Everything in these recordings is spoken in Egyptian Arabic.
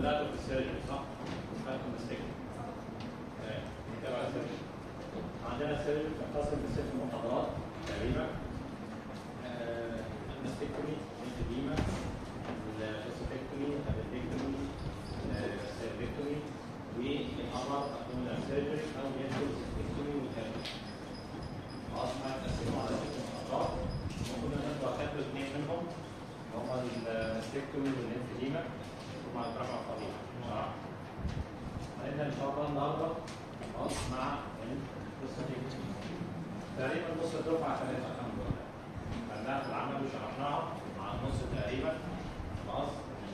بداتوا في السيرجري صح؟ خدتوا مستكتومي تمام نتابع السيرجري عندنا السيرجري بتنقسم لست محاضرات تقريبا آه، المستكتومي الانفيديما الفوسفكتومي الابندكتومي السيرفكتومي والامر ابدومينال سيرجري او يدخل السيستكتومي والهيرمي خلاص هنقسمهم على ست محاضرات وكنا نبقى خدنا اثنين منهم هما المستكتومي والانفيديما ثم هنترفع الطبيعي بصراحه هنبدا ان شاء الله النهارده خلاص مع الفوسفكتومي تقريبا نص الدفعه ثلاثه الحمد لله خدناها في العمل وشرحناها مع النص تقريبا خلاص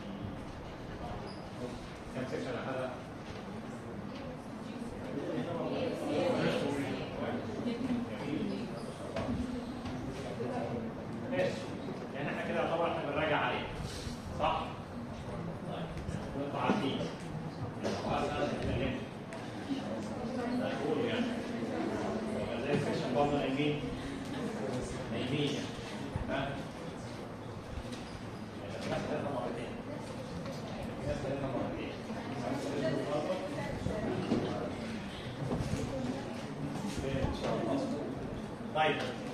كم سكشن هذا؟ ماشي يعني احنا كده طبعا احنا بنراجع عليه صح؟ طيب وانتوا عارفين خلاص انا اتكلمت هقول يعني يبقى زي السكشن برضه نايمين نايمين يعني ها؟ الناس ثلاثة مرتين الناس ثلاثة مرتين ان شاء الله طيب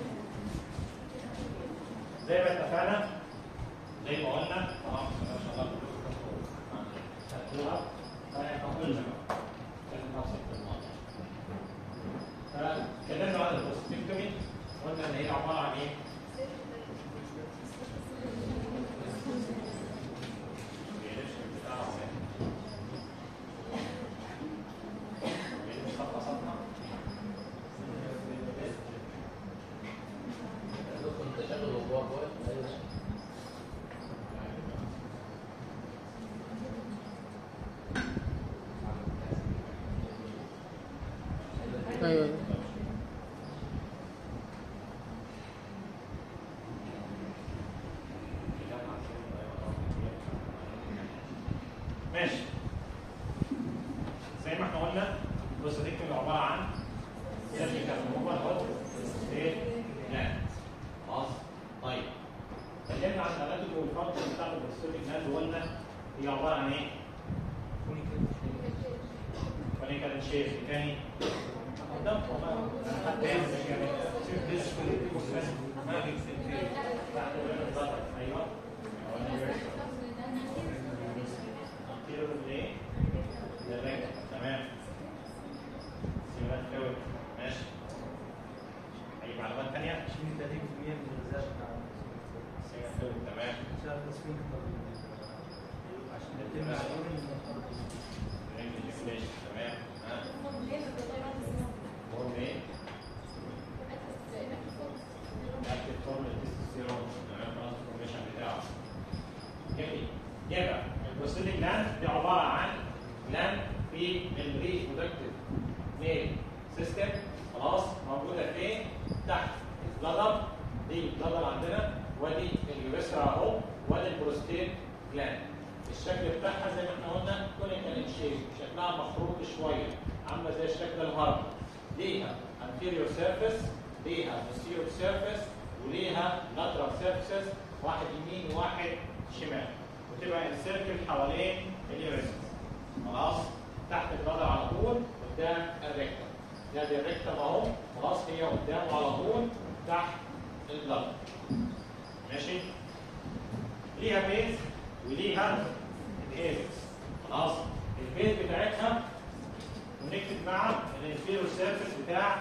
زي ما اتفقنا زي ما قلنا خلاص ما شاء الله خدتوها فقلنا بقى كانت نفس الموضوع فاتكلمنا عن البوستكتومي قلنا ان هي عباره عن ايه؟ ايوه ماشي زي ما احنا قلنا الجزء دي كان عباره عن سيرجيكال ريموفال اوف ايه؟ جلاند خلاص طيب اتكلمنا عن الاناتومي والفانكشن بتاعت البروستاتيك جلاند وقلنا هي عباره عن ايه؟ كونيكال شيب تاني قدام والله انا حتى يعني شوف بس بس ما في ايوه كيلو ايه؟ للرجل تمام سيبات فوق ماشي اي معلومات ثانيه؟ سيبات فوق تمام رجل تمام ها هرمون ايه؟ اكتب فورم التستوستيرون تمام خلاص الفورميشن بتاعه جميل يبقى البروستاتيك جلاند دي عباره عن جلاند في الري برودكتيف ميل سيستم خلاص موجوده فين؟ تحت البلدر دي البلدر عندنا ودي اليوريثرا اهو وادي البروستيت جلاند الشكل بتاعها زي ما احنا قلنا كونيكال شيب شكلها مخروط شويه عامله زي الشكل الهرم ليها anterior surface ليها posterior surface وليها lateral surfaces واحد يمين وواحد شمال وتبقى السيركل حوالين اليوريثرا خلاص تحت البلدر على طول قدام الريكتم ده دي الريكتم اهو خلاص هي قدامه على طول تحت البلدر ماشي ليها بيز وليها الهيلكس خلاص البيز بتاعتها ونكتب مع الانفيرو سيرفيس بتاع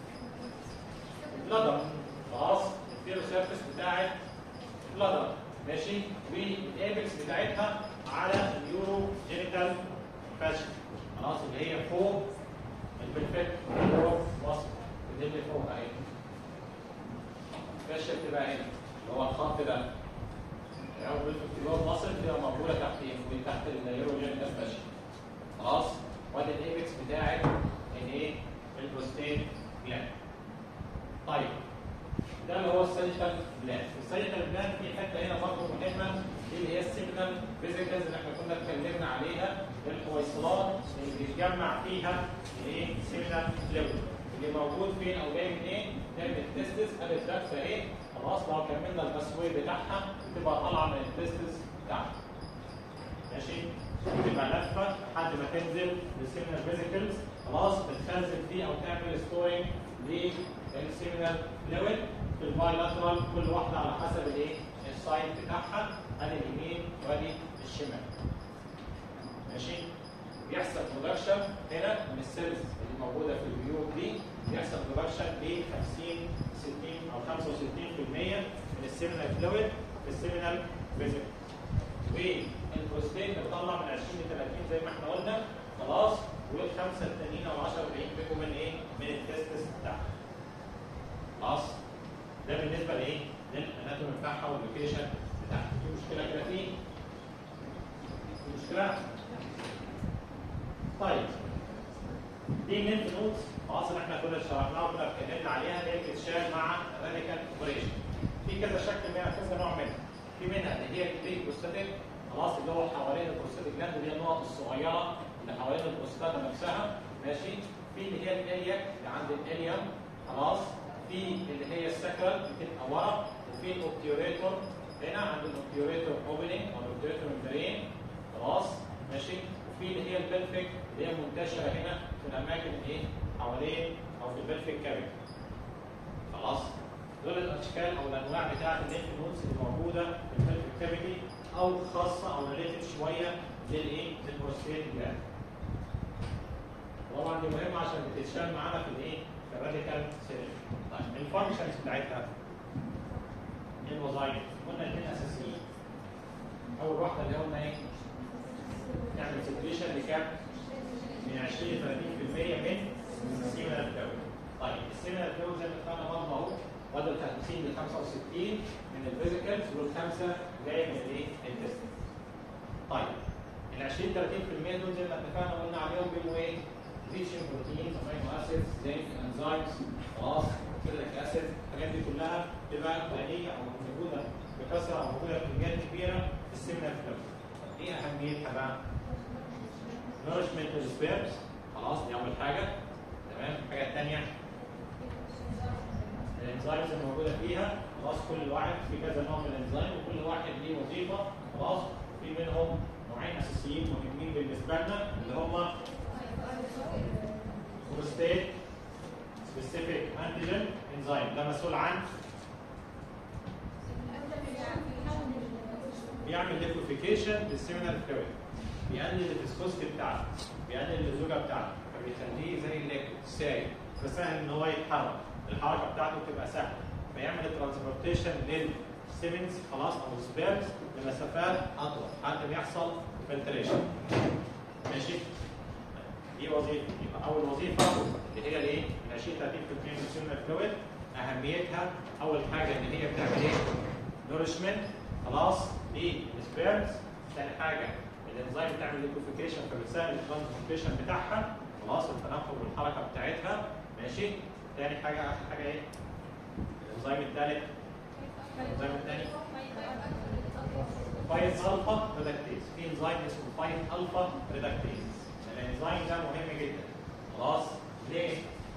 البلدر خلاص الانفيرو سيرفيس بتاعت البلدر ماشي والايبكس بتاعتها على اليورو جينيتال فاشن خلاص اللي هي فوق البلفت فوق مصر دي اللي فوق اهي الفاشن بتبقى هنا اللي هو الخط ده او بالفت مصر بتبقى موجوده تحت ايه؟ تحت اليورو جينيتال فاشن خلاص وادي الايبكس بتاعت الايه؟ البروستيت جلاند طيب ده اللي هو السيجيتال بلان السيجيتال بلان في حته هنا برضه مهمه دي اللي هي السيجنال فيزيكالز اللي احنا كنا اتكلمنا عليها الحويصلات اللي بيتجمع فيها الايه السيجنال فلويد اللي موجود فين او جاي منين ده من التستس ادي الدكت اهي خلاص لو كملنا التسويه بتاعها بتبقى طالعه من التستس بتاعها ماشي تبقى لفه لحد ما تنزل للسيمينال فيزيكلز خلاص بتخزن فيه او تعمل ستورنج للسيمينال فلويد في البايلاترال كل واحده على حسب الايه السايد بتاعها ادي اليمين وادي الشمال ماشي بيحصل برودكشن هنا من السيلز اللي موجوده في البيوت دي بيحصل برودكشن ب 50 60 او 65% من السيمينال فلويد في السيمينال فيزيكل والبروستين بتطلع من 20 ل 30 زي ما احنا قلنا خلاص والخمسه التانيين او 10 40 بيبقوا من ايه؟ من التستس بتاعها. خلاص؟ ده بالنسبه لايه؟ للاناتومي بتاعها واللوكيشن بتاعها. في مشكله كده فيه؟ في مشكله؟ طيب دي الليمف نودز خلاص اللي احنا كنا شرحناها وكنا اتكلمنا عليها اللي هي بتتشال مع الراديكال اوبريشن. في كذا شكل منها كذا نوع منها. في منها اللي هي البروستاتيك خلاص اللي هو حوالين البروستاتيك جلاند اللي هي النقط الصغيره اللي حوالين البروستاتا نفسها ماشي في اللي هي الالياك اللي عند الاليوم خلاص في اللي هي السكرال بتبقى ورا وفي الاوبتيوريتور هنا عند الاوبتيوريتور اوبننج او الاوبتيوريتور ممبرين خلاص ماشي وفي اللي هي البلفيك اللي هي منتشره هنا في الاماكن ايه حوالين او في البلفيك كافيتي خلاص دول الاشكال او الانواع بتاعت الليمف نودز اللي موجوده في البلفيك كافيتي او خاصه او ريليتد شويه للايه؟ للبروستيت جلاند. طبعا دي مهمه عشان بتتشال معانا في الايه؟ في الراديكال سيل. طيب الفانكشنز بتاعتها ايه الوظائف؟ قلنا اثنين اساسيين. اول واحده اللي قلنا ايه؟ تعمل سيتويشن لكام؟ من 20 ل 30% من السيمينال فلويد. طيب السيمينال فلويد زي ما اتفقنا برضه اهو بدل 50 ل 65 من الفيزيكالز والخمسه جايه من الايه؟ التستين. طيب ال 20 30% دول زي ما اتفقنا قلنا عليهم بيبقوا ايه؟ ريتشن بروتينز امينو اسيدز زي الانزيمز خلاص كليك اسيد الحاجات دي كلها تبقى غنيه او موجوده بكثره او موجوده بكميات كبيره في السيمينال فلويد. طب ايه اهميتها بقى؟ نورشمنت للسبيرمز خلاص دي اول حاجه تمام الحاجه الثانيه الانزيمز الموجوده فيها خلاص كل واحد في كذا نوع من الانزيم وكل واحد ليه وظيفه خلاص في منهم نوعين اساسيين مهمين بالنسبه لنا اللي هم بروستيت سبيسيفيك انتيجين انزيم ده مسؤول عن بيعمل ليكوفيكيشن للسيمينال فلويد بيقلل الفيسكوستي بتاعته بيقلل اللزوجه بتاعته فبيخليه زي الليكويد سائل فسهل ان هو يتحرك الحركه بتاعته بتبقى سهله فيعمل الترانسبورتيشن للسيمنز خلاص او السبيرمز لمسافات اطول حتى بيحصل فلتريشن ماشي دي وظيفه يبقى اول وظيفه اللي هي الايه؟ من 20 30% من السيمنال فلويد اهميتها اول حاجه ان هي بتعمل ايه؟ نورشمنت خلاص للسبيرمز ثاني حاجه الانزيم بتعمل ليكوفيكيشن فبتسهل الترانسبورتيشن بتاعها خلاص التنقل والحركه بتاعتها ماشي ثاني حاجه اخر حاجه ايه؟ الانزيم الثالث الانزيم الثاني 5 الفا ريدكتيز في انزيم اسمه 5 الفا ريدكتيز الانزيم ده مهم جدا خلاص ليه؟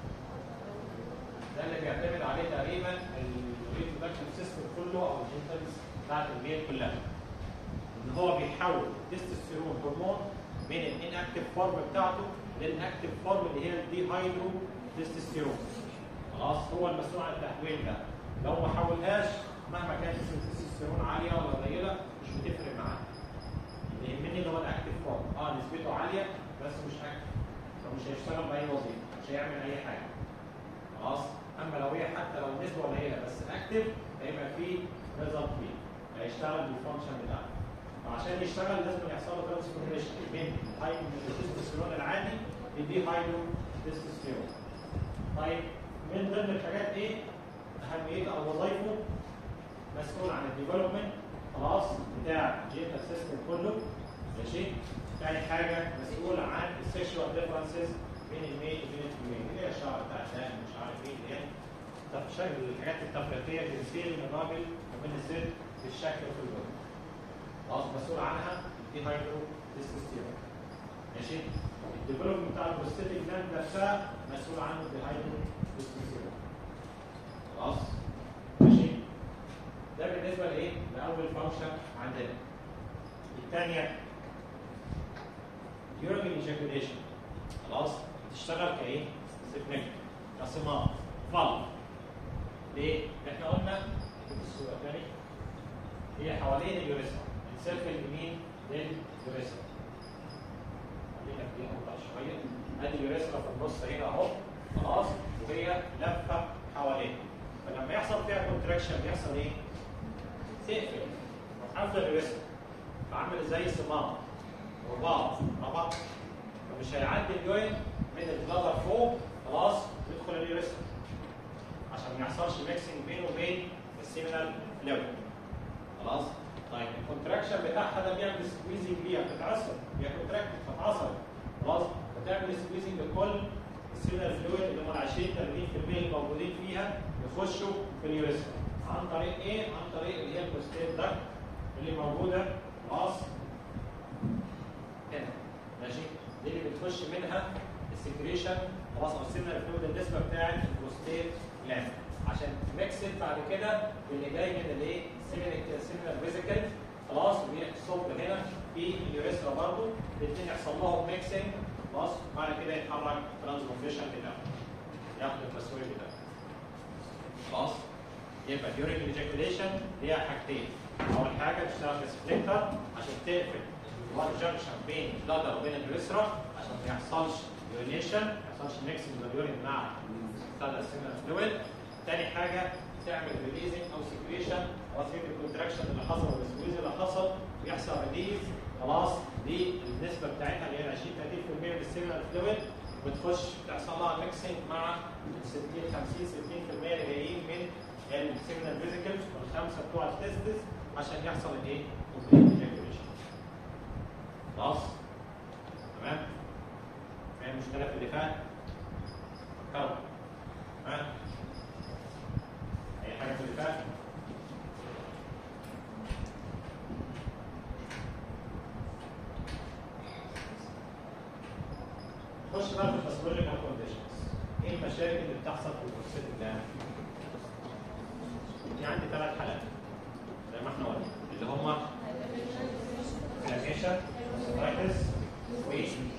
ده اللي بيعتمد عليه تقريبا الريبرودكشن سيستم كله او الجينتلز بتاعت الميل كلها ان هو بيحول التستوستيرون هرمون من الانكتيف فورم بتاعته للاكتيف فورم اللي هي الدي هايدرو تستوستيرون خلاص هو المسؤول عن التحويل ده لو ما حولهاش مهما كانت التستوستيرون عاليه ولا قليله مش بتفرق معاه اللي يهمني اللي هو الاكتيف فورم اه نسبته عاليه بس مش اكتيف فمش هيشتغل باي وظيفه مش هيعمل اي حاجه خلاص اما لو هي حتى لو النسبه قليله بس اكتيف هيبقى فيه ريزلت فيه هيشتغل بالفانكشن بتاعته وعشان يشتغل لازم يحصل له ترانسفورميشن من هاي من التستوستيرون العادي لدي هايدرو تستوستيرون طيب من ضمن الحاجات ايه اهميته او وظائفه مسؤول عن الديفلوبمنت خلاص بتاع الجينال سيستم كله ماشي ثاني حاجه مسؤول عن السيكشوال ديفرنسز بين الميل وبين الفيميل اللي هي الشعر بتاع الدقن مش عارف ايه اللي هي شكل الحاجات التفريطيه الجنسيه من الراجل ومن الست في الشكل وفي الوجه خلاص مسؤول عنها دي هايدرو تستوستيرون ماشي الديفلوبمنت بتاع البروستاتيك جلاند نفسها مسؤول عنه دي هايدرو تستوستيرون خلاص ماشي ده بالنسبه لايه؟ لاول فانكشن عندنا الثانيه during ejaculation خلاص تشتغل كايه؟ سيبنك كصمام فالف ليه؟ احنا قلنا الصوره تاني هي حوالين اليوريثرا السيركل اليمين لليوريثرا خلينا فيها اوضح شويه ادي اليوريثرا في النص هنا اهو خلاص وهي لفه حواليها فلما يحصل فيها كونتراكشن بيحصل ايه؟ تقفل وحافظه اليوريثرا فعامل زي صمام وبعض ربط فمش هيعدي اليورين من البلادر فوق خلاص يدخل اليوريثرا عشان ما يحصلش ميكسنج بينه وبين السيمينال ليفل خلاص طيب الكونتراكشن بتاعها ده بيعمل سكويزنج ليها بتتعصب هي كونتراكت فتتعصب خلاص فتعمل سكويزنج لكل السيمينال فلويد اللي هم ال 20 30% الموجودين فيها يخشوا في اليوريثرا عن طريق ايه؟ عن طريق اللي هي البروستيت ده اللي موجوده خلاص هنا ماشي دي اللي بتخش منها السكريشن خلاص او السيمينال فلويد النسبه بتاعت البروستيت جلاند عشان تميكسد بعد كده باللي جاي من الايه؟ السيمينال فيزيكال خلاص ويصب هنا في اليوريثرا برضه الاثنين يحصل لهم ميكسنج خلاص بعد كده يتحرك ترانسفورميشن كده ياخد التسويه ده خلاص يبقى during ejaculation ليها حاجتين اول حاجه تشتغل كسبليكتر عشان تقفل الوان جنكشن بين البلادر وبين اليوريثرا عشان ما يحصلش يورينيشن ما يحصلش ميكسنج لليورين مع بتاع السيمينال فلويد تاني حاجه تعمل ريليزنج او سكريشن خلاص في الكونتراكشن اللي حصل والسكويز اللي حصل ويحصل ريليز خلاص للنسبه بتاعتها اللي هي 20 30% من السيمينال فلويد بتخش تحصل لها ميكسنج مع ال 60 50 60% اللي جايين من السيمينال فيزيكلز والخمسه بتوع التستس عشان يحصل الايه؟ كومبليت ايجاكوليشن. خلاص؟ تمام؟ فاهم المشكله في اللي فات؟ فكروا تمام؟ اي حاجه في اللي فات؟ خش بقى في الباثولوجيكال كونديشنز. ايه المشاكل اللي بتحصل في البروستات الجلاند؟ في عندي ثلاث حالات زي ما احنا قلنا اللي هم انفلاميشن سورايتس و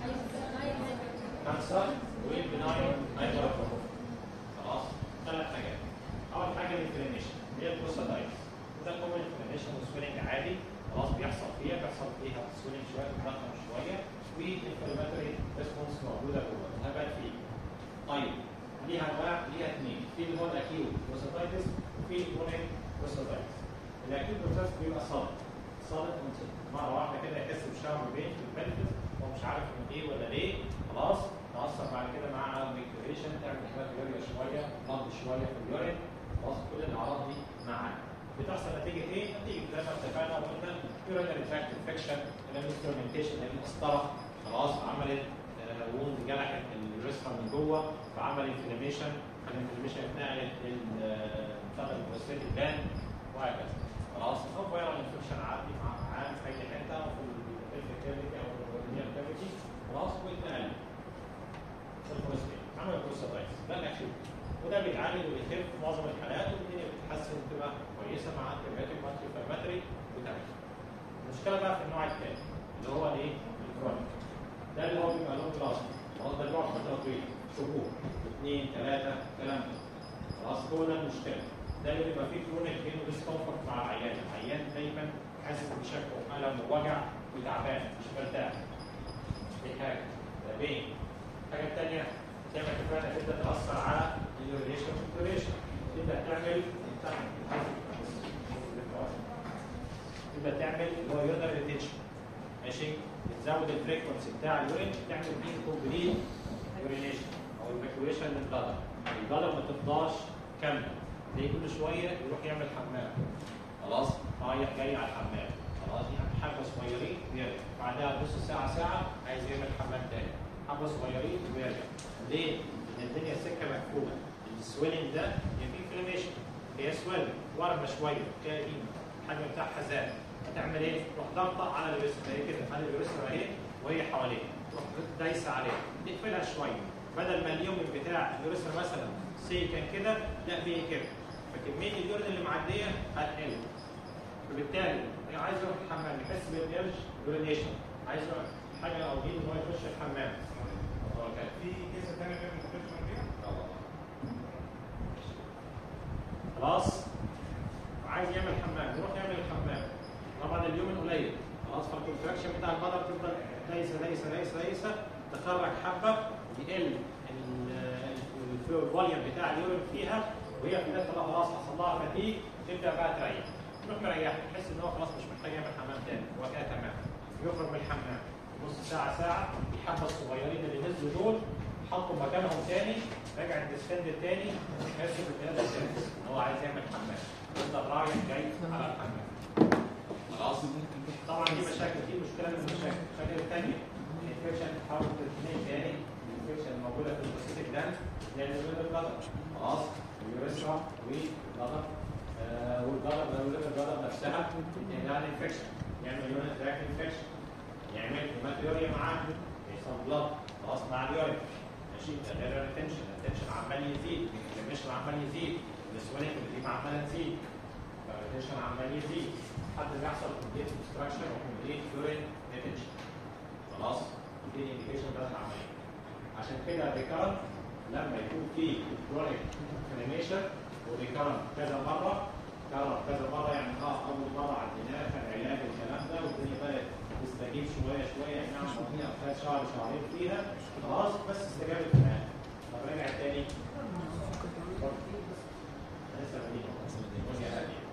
كانسر والبناين هايبرتروفي خلاص ثلاث حاجات اول حاجه الانفلاميشن هي البروستاتايتس ده كومن انفلاميشن وسويلنج عادي خلاص بيحصل فيها بيحصل فيها سويلنج شويه تتضخم شويه والانفلاماتوري ريسبونس موجوده جوه الهبل فيه طيب ليها انواع ليها اثنين في اللي هو الاكيوت بروستاتايتس وفي الكرونيك بروستاتايتس الاكيوت بروستاتايتس بيبقى صامت صامت مره واحده كده يحس بشعر بين في البلفس هو مش عارف من ايه ولا ليه خلاص تاثر بعد كده مع الميكريشن تعمل هيماتوريا شويه بلد شويه في اليورين خلاص كل الاعراض دي معانا بتحصل نتيجه ايه؟ نتيجه زي ما اتفقنا وقلنا يورينري تراكت انفكشن الانسترومنتيشن المسطره خلاص عملت ووند جرحت اليوريثرا من جوه فعمل انفلاميشن الانفلاميشن اتنقلت بتاع البروستات البان وهكذا خلاص او فيرال انفكشن عادي مع عام في اي حته او في الكافيتي او الورنيال كافيتي خلاص واتنقل في البروستات عمل بروستاتايتس ده الاكيوت وده بيتعالج وبيخف في معظم الحالات والدنيا بتتحسن وتبقى كويسه مع انتيبيوتيك وانتي انفلاماتوري وتمام المشكله بقى في النوع الثاني اللي هو الايه؟ الكرونيك ده اللي هو بيبقى له بلازما خلاص ده بيقعد فتره طويله شهور اثنين ثلاثه الكلام ده خلاص هو ده المشكله ده اللي بيبقى فيه كرونيك بينه ديسكومفورت مع العيان العيان دايما حاسس بشكوى والم ووجع وتعبان مش مرتاح دي حاجه ده بين الحاجه الثانيه زي ما اتفقنا تبدا تاثر على اليوريشن والكوريشن تبدا تعمل تبدا تعمل اللي هو يورنال ريتنشن ماشي بتزود الفريكونسي بتاع اليورين تعمل بيه كومبليت يورينيشن او ايفاكويشن للبلدر البلدر ما تفضاش كامله تلاقيه كل شويه يروح يعمل حمام خلاص رايح جاي على الحمام خلاص يعني حبه صغيرين ويرجع بعدها نص ساعه ساعه عايز يعمل حمام تاني حبه صغيرين ويرجع ليه؟ لان الدنيا سكه مقفوله السويلنج ده هي في انفلاميشن هي سويلنج ورمه شويه كائن الحجم بتاعها زاد هتعمل ايه؟ تروح ضغطه على اليوريثرا هي كده على اليوريثرا اهي وهي حواليها تروح دايسه عليها تقفلها شويه بدل ما اليوم بتاع اليوريثرا مثلا سي كان كده لا بيه كده فكميه اليورين اللي معديه هتقل فبالتالي عايز يروح الحمام يحس بالارج يورينيشن عايز يروح الحاجه الاولانيه ان هو يخش الحمام هو كان في كيسه ثانيه غير الانفكشن دي؟ خلاص عايز يعمل حمام يروح يعمل الحمام طبعا اليوم قليل خلاص فالكونتراكشن بتاع البدر تفضل دايسه دايسه دايسه دايسه تخرج حبه يقل الفوليوم بتاع اليورين فيها وهي في الآخر خلاص حصل لها فتيج تبدا بقى تريح تروح مريح تحس ان هو خلاص مش محتاج يعمل حمام تاني هو كده تمام يخرج من الحمام نص ساعه ساعه الحبه الصغيرين اللي نزلوا دول حطوا مكانهم تاني رجع الديسفند تاني تحس بالبني ادم تاني ان هو عايز يعمل حمام يفضل رايح جاي على الحمام خلاص طبعا دي مشاكل دي مشكله من المشاكل المشاكل الثانيه الانفكشن تحاول تتنين تاني الانفكشن الموجوده في البروستيتيك جلاند اللي هي الليفر بلادر خلاص اليوريثرا والبلادر آه والبلادر والليفر بلادر نفسها يعني انفكشن يعمل يونت تراك انفكشن يعمل هيماتوريا معاه يحصل بلاد خلاص مع اليورين ماشي ده غير التنشن التنشن عمال يزيد الانفلاميشن عمال يزيد السوينك اللي عماله تزيد فالتنشن عمال يزيد لحد ما يحصل كومبليت ديستراكشن وكومبليت يورين ريتنشن خلاص دي الانديكيشن بتاعت العمليه عشان كده الريكارنت لما يكون في كرونيك انفلاميشن وريكارنت كذا مره كرر كذا مره يعني اه اول مره عديناه كان علاج الكلام ده والدنيا بدات تستجيب شويه شويه يعني نعم فيها خد شهر شهرين فيها خلاص بس استجابت في الاخر طب رجع تاني لسه مدينه وجه هاديه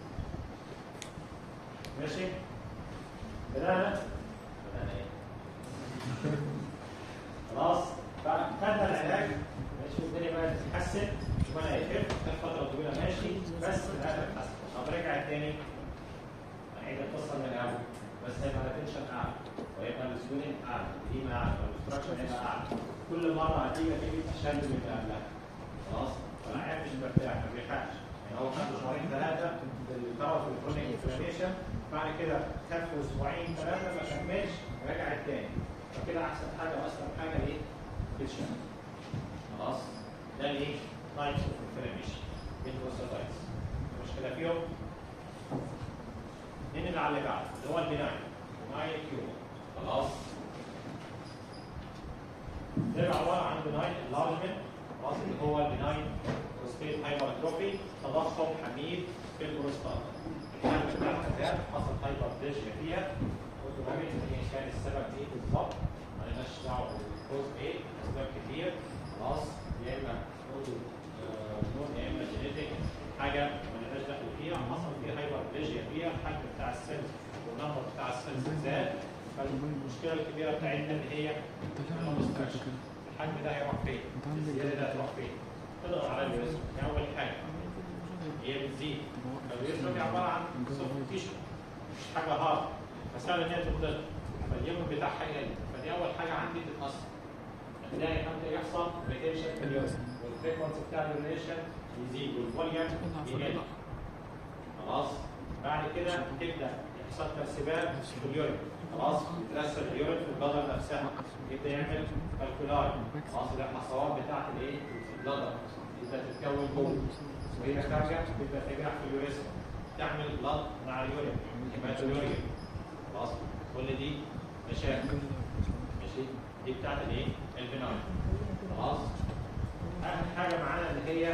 ماشي بدأنا بدأنا ايه خلاص خدنا العلاج ماشي والدنيا بدأت تتحسن وبدأ يخف كان فترة طويلة ماشي بس في الآخر اتحسن طب رجع تاني هنعيد القصة من الأول بس هيبقى التنشن أعلى ويبقى السويلنج أعلى الإيمة أعلى والستراكشن هيبقى أعلى كل مرة هتيجي هتيجي أشد من اللي قبلها خلاص فالعيان مش مرتاح ما بيرتاحش يعني هو خد شهرين ثلاثة بالطرف الكرونيك انفلاميشن بعد كده خد اسبوعين ثلاثة ما كملش رجع التاني فكده أحسن حاجة وأسلم حاجة إيه؟ بتشن خلاص ده الايه؟ تايبس اوف انفلاميشن البروستاتايتس المشكلة فيهم ننقل على اللي بعده اللي هو البناين بناين كيومر خلاص ده عبارة عن بناين انلارجمنت خلاص اللي هو البناين بروستيت هايبرتروفي تضخم حميد في البروستاتا الحالة بتاعتها ده حصل هايبرتروفيا فيها اوتوماتيك هي كان السبب ايه بالظبط مالناش دعوه بالكوز ايه اسباب كتير خلاص يا اما اوتو نون يا اما جينيتك حاجه مالناش دخل فيها حصل فيها هايبرتروفيا فيها الحجم بتاع السيلز والنمط بتاع السيلز زاد فالمشكله الكبيره بتاعتنا اللي هي الحجم ده هيروح فين؟ الزياده ده هتروح فين؟ تضغط على اليوريثم دي اول حاجه هي بتزيد اليوريثم دي عباره عن سوفت تيشو مش حاجه هارد فسهل ان هي تتضغط فاليوم بتاعها يقل فدي اول حاجه عندي تتاثر هتلاقي امتى يحصل ريتنشن في اليورين والفريكونس بتاع اليورينيشن يزيد والفوليوم يقل خلاص بعد كده تبدا يحصل ترسبات في اليورين خلاص يترسب اليورين في البلدر نفسها يبدا يعمل كالكولاي خلاص ده الحصوات بتاعت الايه؟ البلدر تبدا تتكون جوه وهي خارجه تبدا تجرح في اليوريثم تعمل بلد مع اليورين هيماتوريا خلاص كل دي مشاكل ماشي دي بتاعت الايه؟ البناين خلاص اخر حاجه معانا اللي هي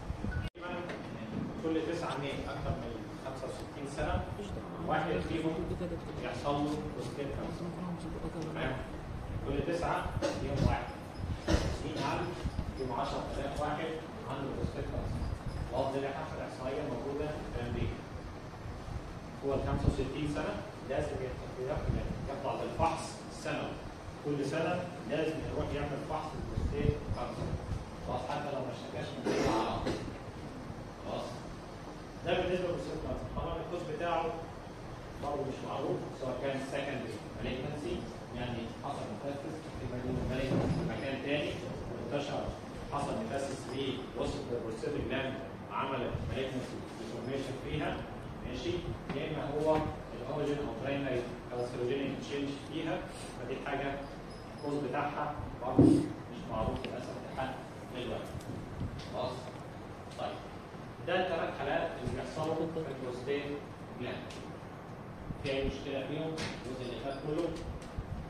كل تسعه من اكثر من 65 سنه واحد فيهم يحصل له بروستيت كانسر تمام كل تسعه فيهم واحد 90000 فيهم 10000 واحد عنده بروستيت كانسر وافضل حسب احصائيه موجوده في امريكا هو ال 65 سنه لازم يطلع بالفحص السنوي كل سنه لازم يروح يعمل فحص البروستيت كانسر خلاص حتى لو ما اشتكاش من اي اعراض خلاص ده بالنسبه للبروستيت كانسر طبعا الكوز بتاعه برضه مش معروف سواء كان سكندري مالجنسي يعني حصل متاسس في مكان تاني وانتشر حصل متاسس في وسط البروستيت جلاند عملت مالجنسي ديفورميشن فيها ماشي يا اما هو الاوجين او برايمري كانسروجينيك تشينج فيها فدي حاجه الكوز بتاعها برضه مش معروف للاسف لحد دلوقتي خلاص طيب ده الثلاث حالات اللي بيحصلوا في البروستيت جلاند في اي مشكله فيهم الجزء اللي فات كله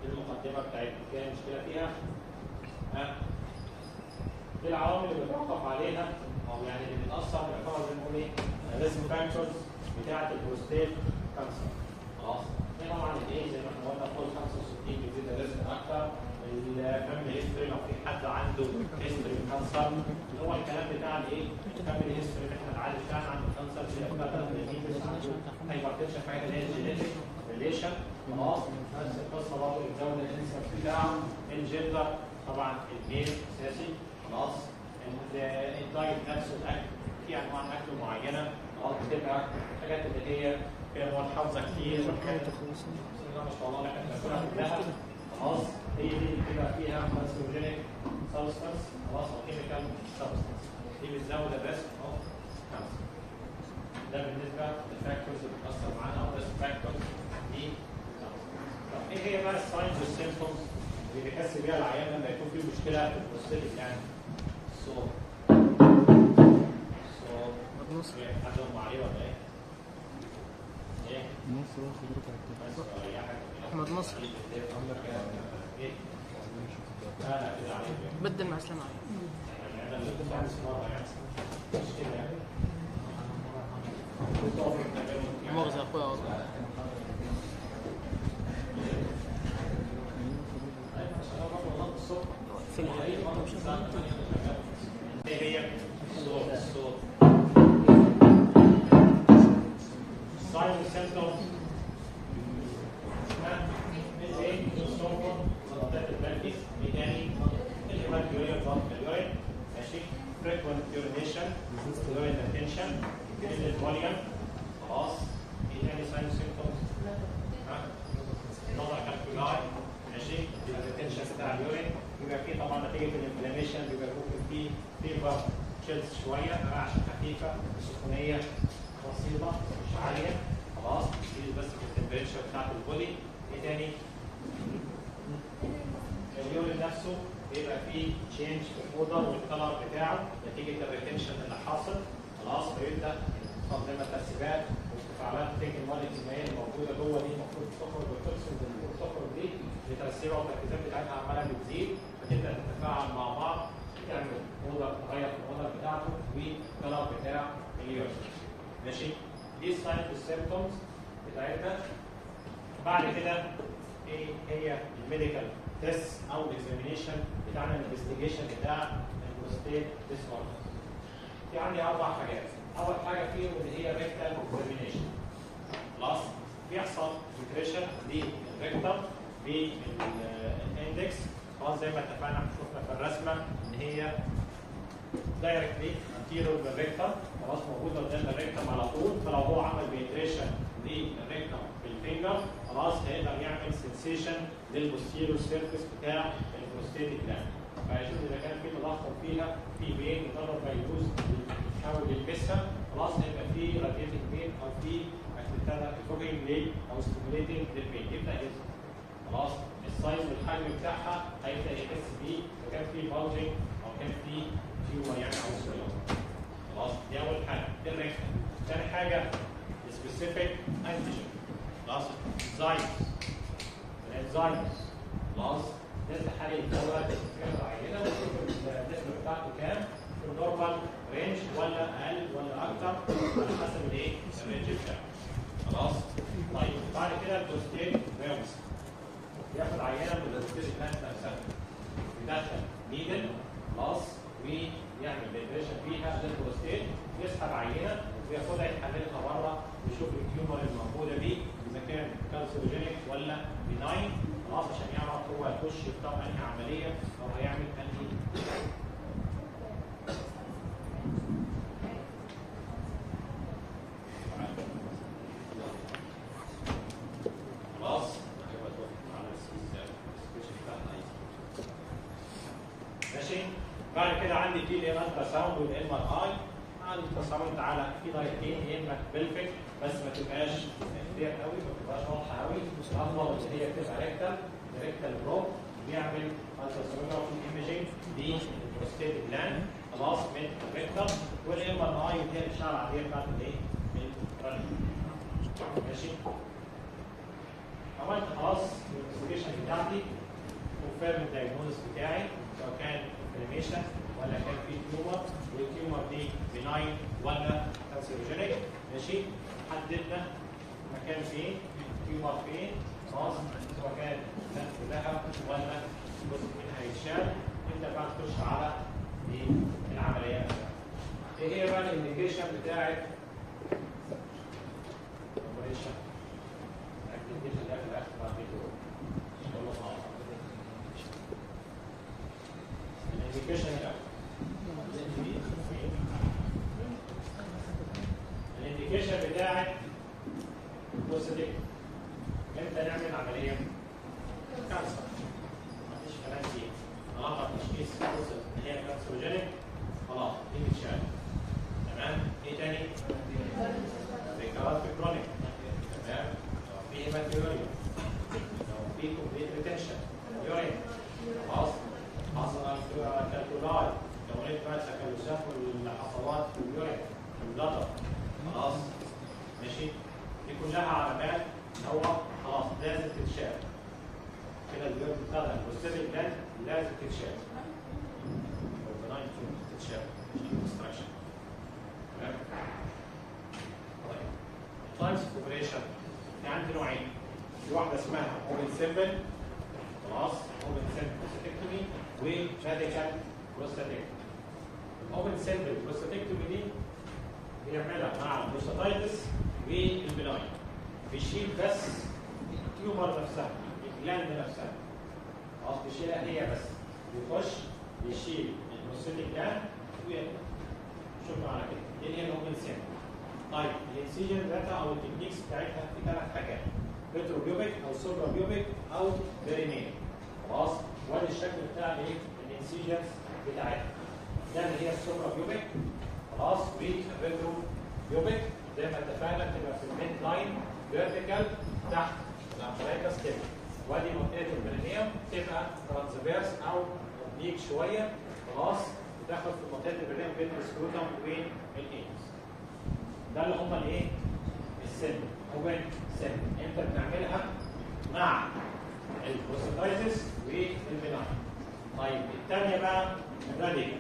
دي المقدمه بتاعتنا فيها مشكله فيها ها دي العوامل اللي بتوقف عليها او يعني اللي بتاثر يعتبر زي ما بنقول ايه ريسك فاكتورز بتاعه البروستيت كانسر خلاص دي طبعا الايه زي ما احنا قلنا فوق 65 بيزيد الريسك اكتر الفاميلي هيستوري لو في حد عنده هيستوري كانسر اللي هو الكلام بتاع الايه الفاميلي هيستوري اللي احنا نعالج فيها عنده كانسر زي الفتره الدايابيتس عنده هايبرتنشن حاجه اللي هي الجينيتك ريليشن خلاص نفس القصه برضه بتزود الانسر بتاعه الجندر طبعا الميل اساسي خلاص ال- الدايت نفسه الاكل في انواع اكل معينه خلاص بتبقى الحاجات اللي هي فيها مواد حافظه كتير والحاجات اللي ما شاء الله اللي احنا بناكلها كلها خلاص هي دي اللي بتبقى فيها كارسينوجينيك سبستانس خلاص او كيميكال سبستانس دي بتزود الريسك اوف كانسر ده بالنسبه للفاكتورز اللي بتاثر معانا او ريسك فاكتورز دي طب ايه هي بقى الساينز والسيمبتومز اللي بيحس بيها العيان لما يكون في مشكله في البروستيتيك يعني صوت صوت ايه حد أغمى عليه ولا ايه؟ ايه؟ بس ريحك أحمد نصر. ايه؟ لا لا كده عليك بدل مع اسلام علي يعني انا اللي كنت عايز مرة يعني مش كده يعني كنت أقف قدامه. مؤاخذة يا اخويا والله. في الحقيقة ايه هي الصوت الصوت signs and symptoms ها؟ ايه الصوت ضغطات البلدي ايه تاني الهبات يورين ضغط اليورين ماشي frequent urination urine retention الفوليوم خلاص ايه تاني signs and symptoms ها نظر كالكولاي ماشي الريتنشن بتاع اليورين بيبقى فيه طبعا نتيجه الانفلاميشن بيبقى ممكن فيه فيفر تشيلز شويه رعشه خفيفه سخونيه بسيطه مش عاليه خلاص دي بس في التمبريتشر بتاعت البودي ايه تاني؟ اليورين نفسه بيبقى فيه تشينج في الاوضه والكلر بتاعه نتيجه الريتنشن اللي حاصل خلاص فيبدا تنظيم الترسيبات وارتفاعات تيك المولكيولز اللي هي الموجوده جوه دي المفروض تخرج والتوكسين اللي المفروض تخرج دي مترسبه والتركيزات بتاعتها عماله بتزيد فتبدا تتفاعل مع بعض تعمل اوضه تغير في الاوضه بتاعته والكلر بتاع اليورين ماشي دي الساينز والسيمبتومز بتاعتنا بعد كده ايه هي الميديكال تيست او الاكزامينيشن بتاعنا الانفستيجيشن بتاع البروستيت ديسوردر في عندي اربع حاجات اول حاجه فيهم اللي هي ريكتال اكزامينيشن خلاص بيحصل فلتريشن للريكتم بالاندكس خلاص زي ما اتفقنا شفنا في الرسمه ان هي دايركتلي انتيرور للريكتم خلاص موجوده قدام الريكتم على طول فلو هو عمل بيتريشن للريكتم بالفينجر خلاص هيقدر يعمل سنسيشن للبوستيريور سيرفيس بتاع البروستيتيك جلاند فهيشوف اذا كان في تضخم فيها في بين مجرد ما يدوس يحاول يلبسها خلاص هيبقى في راديتنج بين او في فوكينج ليه او ستيميليتنج للبين يبدا يظهر خلاص السايز والحجم بتاعها هيبدا يحس بيه اذا كان في بالجنج او كان في تيومر يعني او سيلوم خلاص دي اول حاجه دي الريكتم ثاني حاجه سبيسيفيك انتيجين خلاص انزايمز الانزايمز خلاص نفتح عليه الدورة عينة ونشوف النسبة بتاعته كام في النورمال رينج ولا أقل ولا أكتر على حسب الإيه؟ الرينج بتاعه. خلاص؟ طيب بعد كده البروستيت فيروس ياخد عينة من البروستيت بلانت نفسها يدخل نيدل خلاص ويعمل فيبريشن فيها للبروستيت يسحب عينة وياخدها يحللها بره ويشوف التيومر الموجودة دي إذا كان كالسيروجينيك ولا بناين خلاص عشان يعرف هو هيخش يختار انهي عمليه او هيعمل انهي خلاص ماشي بعد كده عندي في الالترا ساوند والام ار اي عندي التصاميم تعالى في طريقتين يا اما بلفك بس ما تبقاش كتير قوي ما تبقاش واضحه قوي افضل ان هي تبقى ريكتال ريكتال بروب بيعمل التراسونوجرافي ايمجنج للبروستيت جلاند خلاص من الريكتال والام ار اي دي الاشعه العاديه بتاعت الايه؟ الرنين ماشي عملت خلاص الانفستيجيشن بتاعتي كونفيرم الدايجنوز بتاعي سواء كان انفلاميشن ولا كان في تيومر والتيومر دي بناين ولا كانسيروجينيك ماشي حددنا مكان فين تيومر فين خلاص سواء كان الناس كلها ولا جزء منها يتشال انت بقى تخش على إيه؟ العمليه نفسها. ايه هي بقى الانديكيشن بتاعت operation الانديكيشن ده في الاخر بعد كده يلا مع بعض. الانديكيشن الاول الانديكيشن بتاعت بص دي امتى نعمل عمليه؟ كانسر مفيش كلام فيه طالما تشخيص وصل ان هي كانسروجينيك خلاص دي متشال تمام ايه تاني؟ ذكرات في كرونيك تمام لو في هيماتيوريا لو في كومبليت ريتنشن يورين خلاص حصل كالكولاي لو لقيت بقى تكلسات والحصوات في اليورين في البلطر خلاص ماشي دي كلها علامات ان هو خلاص لازم تتشال كده الجلد بتاعنا البروستاتيك جلاند لازم تتشال البناين تيوب تتشال ديستراكشن تمام طيب تايمز اوف اوبريشن في عندي نوعين في واحده اسمها اوبن سيمبل خلاص اوبن سيمبل بروستاتكتومي وراديكال بروستاتكتومي الاوبن سيمبل بروستاتكتومي دي بيعملها مع البروستاتايتس والبناين بيشيل بس التيومر نفسها الجلاند نفسها خلاص بيشيلها هي بس بيخش بيشيل البروستاتيك جلاند ويطلع شكرا على كده دي اللي هي الاوبن سيمبل طيب الانسيجن داتا او التكنيكس بتاعتها في ثلاث حاجات بيتروبيوبيك او سوبرابيوبيك او بيرينين خلاص وادي الشكل بتاع الايه الانسيجنز بتاعتها ده اللي هي السوبرابيوبيك خلاص والريتروبيوبيك زي ما اتفقنا بتبقى في الميد لاين فيرتيكال تحت الامبريكاس كده وادي منطقه البرينيوم تبقى ترانسفيرس او اوبليك شويه خلاص بتاخد في منطقه البرينيوم بين السكروتم وبين الايدز ده اللي هم الايه؟ السن اوبن سن انت بتعملها مع البروستاتايتس والبناين طيب الثانيه بقى الراديكال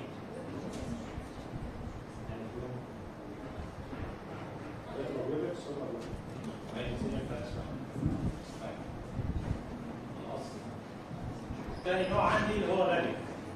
تاني نوع عندي اللي هو الراديكال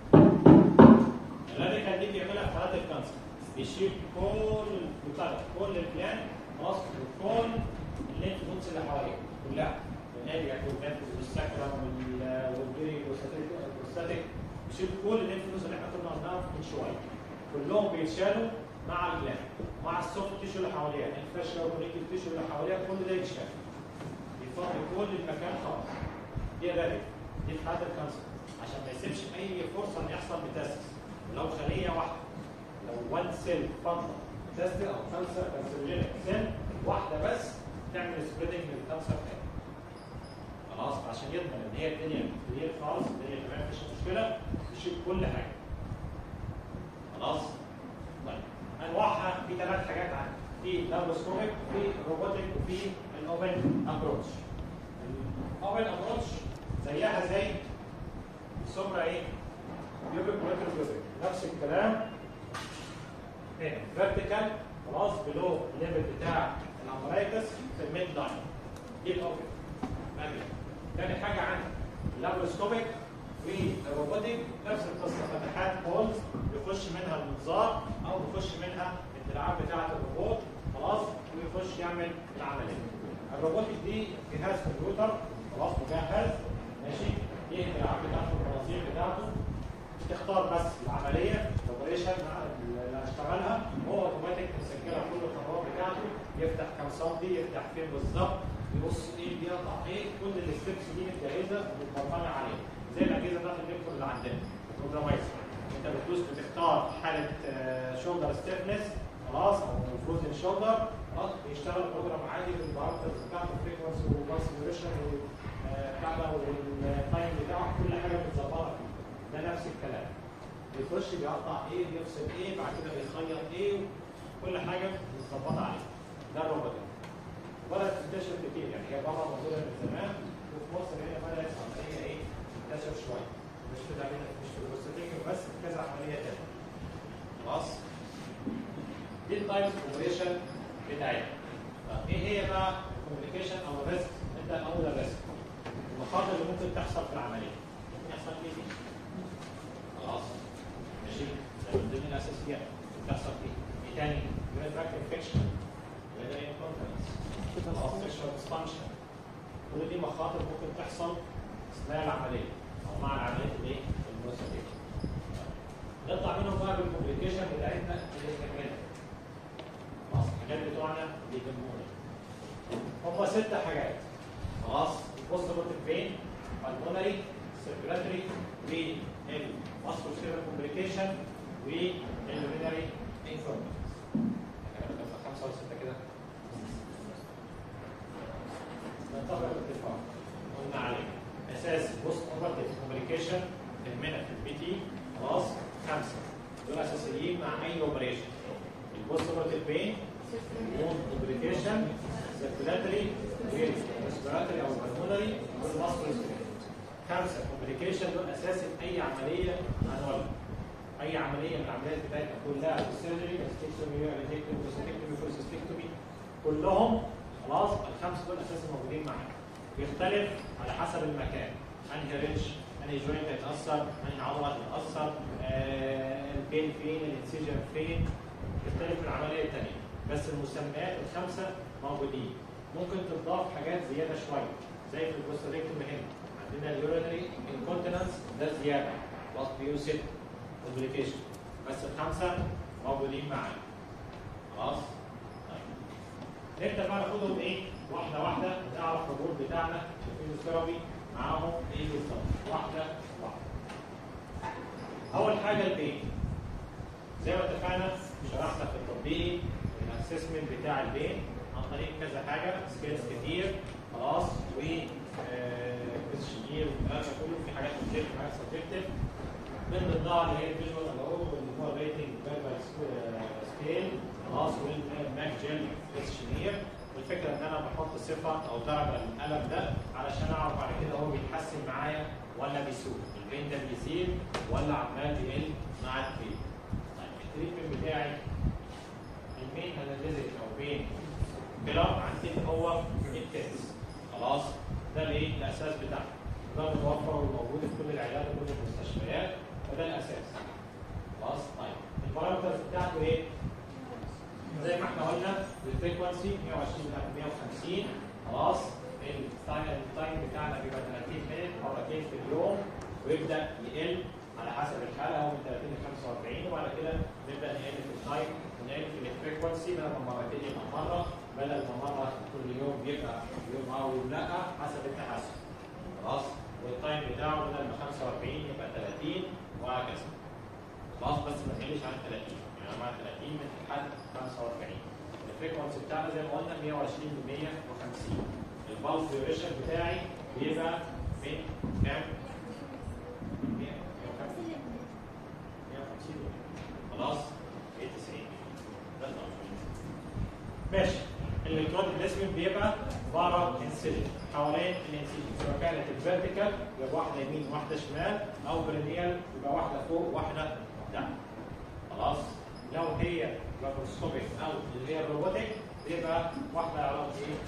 الراديكال دي بيعملها في حالات الكانسر بيشيل كل البتاع ده، كل البلان خلاص وكل اللينف نودز اللي حواليه كلها النادية والنفس والسكرة والبيري والستاتيك بيشيل كل اللينف نودز اللي احنا كنا قلناها من شويه كلهم بيتشالوا مع الجلاند مع السوفت تيشو اللي حواليها الفاشيا والكونيكتيف تيشو اللي حواليها كل ده يتشال يفضي كل المكان خالص دي راديكال دي في حالة الكانسر عشان ما يسيبش اي فرصه ان يحصل ميتاسيس لو خليه واحده لو وان سيل فضل تستر او كانسر كانسرجينيك سيل واحده بس تعمل سبريدنج للكانسر تاني خلاص عشان يضمن ان هي الدنيا كلير خالص الدنيا تمام مفيش مشكله يشيل كل حاجه خلاص طيب انواعها في ثلاث حاجات عندي في لابروسكوبيك وفي روبوتيك وفي الاوبن ابروتش الاوبن ابروتش زيها زي السمرة ايه؟ بيوبك وريتروبيوبك نفس الكلام هنا فيرتيكال خلاص بلو الليفل بتاع الامبرايتس في الميد لاين دي الاوبن ماشي تاني حاجة عندي اللابروسكوبيك والروبوتيك نفس القصة فتحات هولز يخش منها المنظار او يخش منها الدراعات بتاعة الروبوت خلاص ويخش يعمل العملية الروبوتيك دي جهاز كمبيوتر خلاص مجهز ماشي ايه الدراعات بتاعته المناظير بتاعته تختار بس العمليه الاوبريشن اللي هشتغلها هو اوتوماتيك مسجلها كل الخطوات بتاعته يفتح كام سنتي يفتح فين بالظبط يبص ايه بيقطع ايه كل الستبس دي متجهزه ومتبرمجه عليه زي الاجهزه بتاعت الليكتور اللي عندنا البروجرامايزر انت بتدوس بتختار حاله شولدر ستيفنس خلاص او فروزن شولدر خلاص بيشتغل البروجرام عادي بالبارامترز بتاعته فريكونسي وكونسيدريشن بتاعنا والتايم بتاعه كل حاجه متظبطه فيه ده نفس الكلام بيخش بيقطع ايه بيفصل ايه بعد كده بيخيط ايه كل حاجه متظبطه عليه ده الروبوت بدات تنتشر كتير يعني هي بره موجوده من زمان وفي مصر هنا بدات طب ايه هي بقى الكوميونيكيشن او الريسك نبدا اول الريسك المخاطر اللي ممكن تحصل في العمليه ممكن يحصل ايه دي خلاص ماشي ده من ضمن الاساسيات بتحصل فيه ايه تاني يورين تراك انفكشن يورين انكونتنس خلاص سيكشوال ديسفانكشن كل دي مخاطر ممكن تحصل اثناء العمليه او مع العمليه الايه البروستاتيك نطلع منهم بقى بالكومبليكيشن بتاعتنا اللي هي خلاص الحاجات بتوعنا اللي يهمونا هم ست حاجات خلاص البوست بوتيك فين البولاري سيركولاتري والماسكو سيركل كومبليكيشن واليورينري انفورمنس خمسه ولا سته كده نتفق الاتفاق قلنا عليه اساس بوست اوبرتيف كومبليكيشن تهمنا في البي تي خلاص خمسه دول اساسيين مع اي اوبريشن البوست اوبرتيف بين مون كومبليكيشن سيركولاتري ريسبيراتوري او بالمونري والماسكو خمسه كومبليكيشن دول اساس اي عمليه هنولد اي عمليه من العمليات بتاعتنا كلها السيرجري ماستكتومي ريدكتومي بروستاتكتومي فورسيستكتومي كلهم خلاص الخمسه دول اساسا موجودين معانا بيختلف على حسب المكان انهي ريتش انهي جوينت هيتاثر انهي عضله هتتاثر آه البين فين الانسيجن فين بيختلف من عمليه الثانيه بس المسميات الخمسه موجودين ممكن تضاف حاجات زياده شويه زي في البروستاتكتومي هنا عندنا اليورينري انكونتيننس ده زياده بلس بيو 6 كومبليكيشن بس الخمسه موجودين معانا خلاص طيب. نبدا بقى ناخدهم ايه واحده واحده نعرف الرول بتاعنا في الفيزيوثيرابي معاهم ايه بالظبط واحده واحده اول حاجه البين زي ما اتفقنا شرحنا في التطبيق الاسسمنت بتاع البين عن طريق كذا حاجه سكيلز كتير خلاص و كويشنير والكلام ده كله في حاجات اوبجيكتيف وحاجات سبجكتيف من ضمنها اللي هي الفيجوال الو واللي هو الريتنج فيربال سكيل خلاص والماك جيل كويشنير والفكره ان انا بحط صفه او درجه للقلم ده علشان اعرف بعد كده هو بيتحسن معايا ولا بيسوء البين ده بيزيد ولا عمال بيقل مع البين طيب التريتمنت بتاعي المين اناليزيك او بين بلار عندي هو التنس خلاص ده الايه الاساس بتاعنا ده متوفر وموجود في كل العيادات وكل المستشفيات وده الاساس خلاص طيب البارامترز بتاعته ايه زي ما احنا قلنا الفريكونسي 120 ل 150 خلاص التايم التايم بتاعنا بيبقى 30 مينت مرتين في اليوم ويبدا يقل على حسب الحاله هو من 30 ل 45 وبعد كده نبدا نقل في التايم ونقل في الفريكونسي بدل ما مرتين يبقى مره بدل ما مره كل يوم يبقى يوم او يوم لا حسب التحسن خلاص والتايم بتاعه بدل ما 45 يبقى 30 وهكذا خلاص بس ما تقلش عن 30 يعني مع 30 من لحد 45 الفريكونسي بتاعنا زي ما قلنا 120 ل 150 البالس ديوريشن بتاعي بيبقى من كام؟ 100 150 خلاص 190 ده الأفضل. ماشي الالكترون بليسمنت بيبقى بره انسيلين حوالين الانسيلين سواء كانت الفيرتيكال يبقى واحده يمين واحده شمال او برينيال يبقى واحده فوق واحده تحت خلاص لو هي ماكروسكوبيك او اللي هي الروبوتيك يبقى واحده على ايه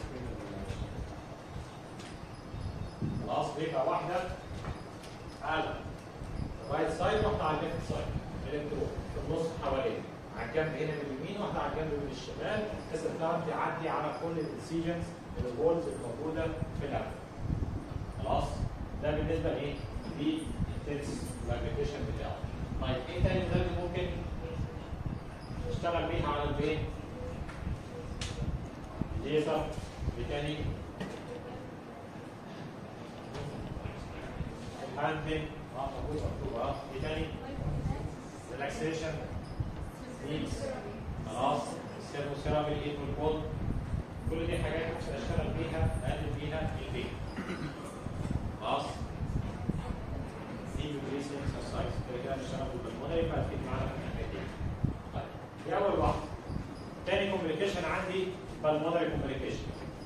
خلاص بيبقى واحده على الرايت سايد واحده على الليفت سايد الكترون في النص حواليه على الجنب هنا من اليمين واحده على الجنب من الشمال بحيث انها تعدي على كل الديسيجنز الوولز الموجوده في اللعبه خلاص ده بالنسبه لايه؟ للتنس الابلكيشن بتاعه طيب ايه تاني ده اللي ممكن نشتغل بيها على البيت؟ ليزر ميكانيك الهاندنج اه موجود مكتوب اه ايه تاني؟ ريلاكسيشن نيدز خلاص السيرموثيرابي الايد والكود كل دي حاجات ممكن اشتغل بيها اقلل بيها البيت خلاص دي بريسنج اكسرسايز كده كده نشتغل بالبلمونري يبقى هتفيد معانا في الحاجات دي طيب دي اول واحده تاني كومبليكيشن عندي بالمونري كومبليكيشن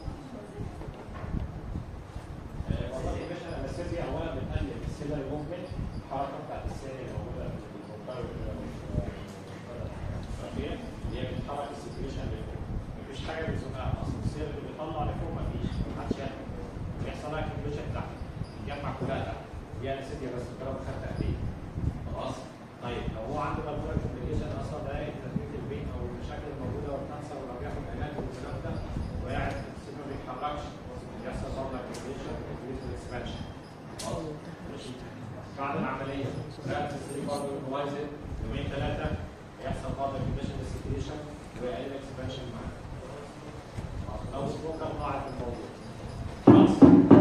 والله يا باشا الانستيزيا اولا بتقلل السيلري موفمنت الحركه بتاعت السيل اللي موجوده في الكومبايل اللي هي بتحرك السيتويشن لفوق مفيش حاجه بتزقها اصلا السيل بيتحركش يحصل برضه اكتيفيشن اكسبانشن ماشي بعد العمليه رقبه السرير برضه موازن يومين ثلاثه يحصل برضه اكتيفيشن ديسكريشن ويقل اكسبانشن معاه لو سموكر ضاعت الموضوع خلاص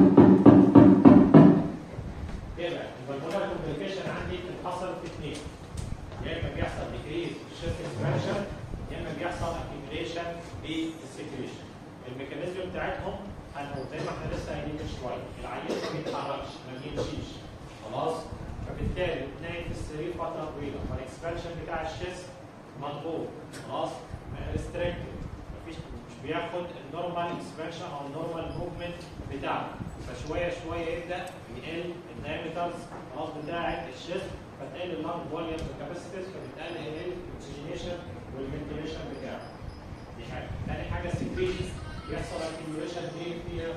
كده البلمونر كومبليكيشن عندي بتتحصل في اثنين يا اما بيحصل ديكريز في الشيست اكسبانشن يا اما بيحصل اكيميليشن بالسكريشن الميكانيزم بتاعتهم هنقول زي ما احنا لسه قايلين من شويه العيان ما بيتحركش ما بيمشيش خلاص فبالتالي نايم في السرير فتره طويله فالاكسبانشن بتاع الشيست مضغوط خلاص ريستريكتد مفيش مش بياخد النورمال اكسبانشن او النورمال موفمنت بتاعه فشويه شويه يبدا يقل الدايمترز خلاص بتاعه الشيست فتقل اللنج فوليوم والكاباسيتيز فبتقل الاكسجينيشن والفنتيليشن بتاعه دي حاجه ثاني حاجه السكريشن يحصل اكيميوليشن دي فيها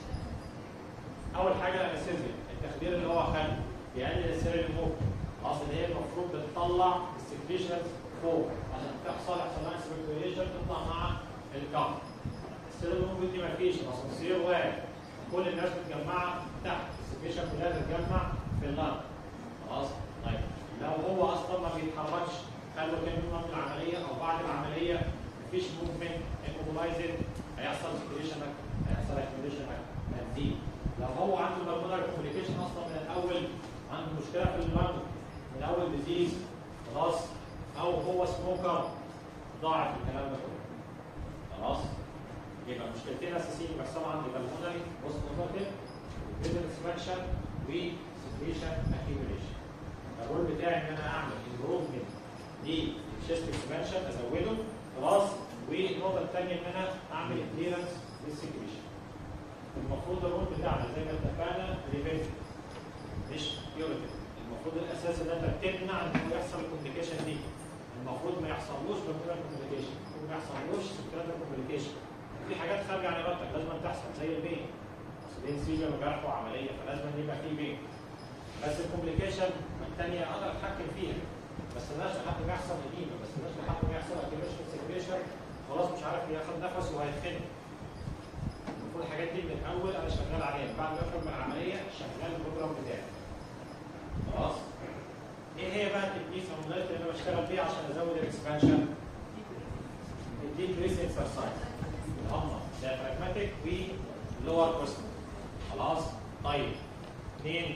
اول حاجه الانستيزيا التخدير اللي هو خد بيقلل السيريال موفمنت خلاص اللي هي المفروض بتطلع السكريشنز فوق عشان تحصل يحصل لها سيركيوليشن تطلع مع الكف السيريال موفمنت دي مفيش الاسانسير واقف كل الناس متجمعه تحت السكريشن كلها تتجمع في اللنج خلاص طيب لو هو اصلا ما بيتحركش خلوا كام يوم قبل العمليه او بعد العمليه مفيش موفمنت immobilized هيحصل سكريشن هيحصل اكيوليشن هتزيد لو هو عنده بالمونر كوميونيكيشن اصلا من الاول عنده مشكله في اللنج من اول ديزيز خلاص او هو سموكر ضاعت الكلام ده كله خلاص يبقى مشكلتين اساسيين بيحصلوا عندي بالمونري بوست نوتيف فيزل اكسبانشن وسكريشن اكيوليشن الرول بتاعي ان انا اعمل امبروفمنت للشيست اكسبانشن ازوده خلاص والنقطه الثانيه ان انا اعمل كليرنس للسكريشن المفروض الرول بتاعنا زي ما اتفقنا بريفنتيف مش كيوريتيف المفروض الاساس ان انت تمنع ان هو يحصل الكوميونيكيشن دي المفروض ما يحصلوش بالكلام كوميونيكيشن المفروض ما يحصلوش سكرات كوميونيكيشن في حاجات خارجه عن ارادتك لازم تحصل زي البين اصل بين سيجن وجرح وعمليه فلازم يبقى في بين بس الكوميونيكيشن الثانيه اقدر اتحكم فيها بس مالناش لحد ما يحصل اديمه بس مالناش لحد ما يحصل اكيميشن سكريشن خلاص مش عارف ياخد نفسه وهيتخنق المفروض الحاجات دي من الاول انا شغال عليها بعد ما اخرج من العمليه شغال البروجرام بتاعي خلاص ايه هي بقى التكنيكس او الموديلات اللي انا بشتغل بيها عشان ازود الاكسبانشن الديب بريس اكسرسايز هم diaphragmatic ولور كوستال خلاص طيب اثنين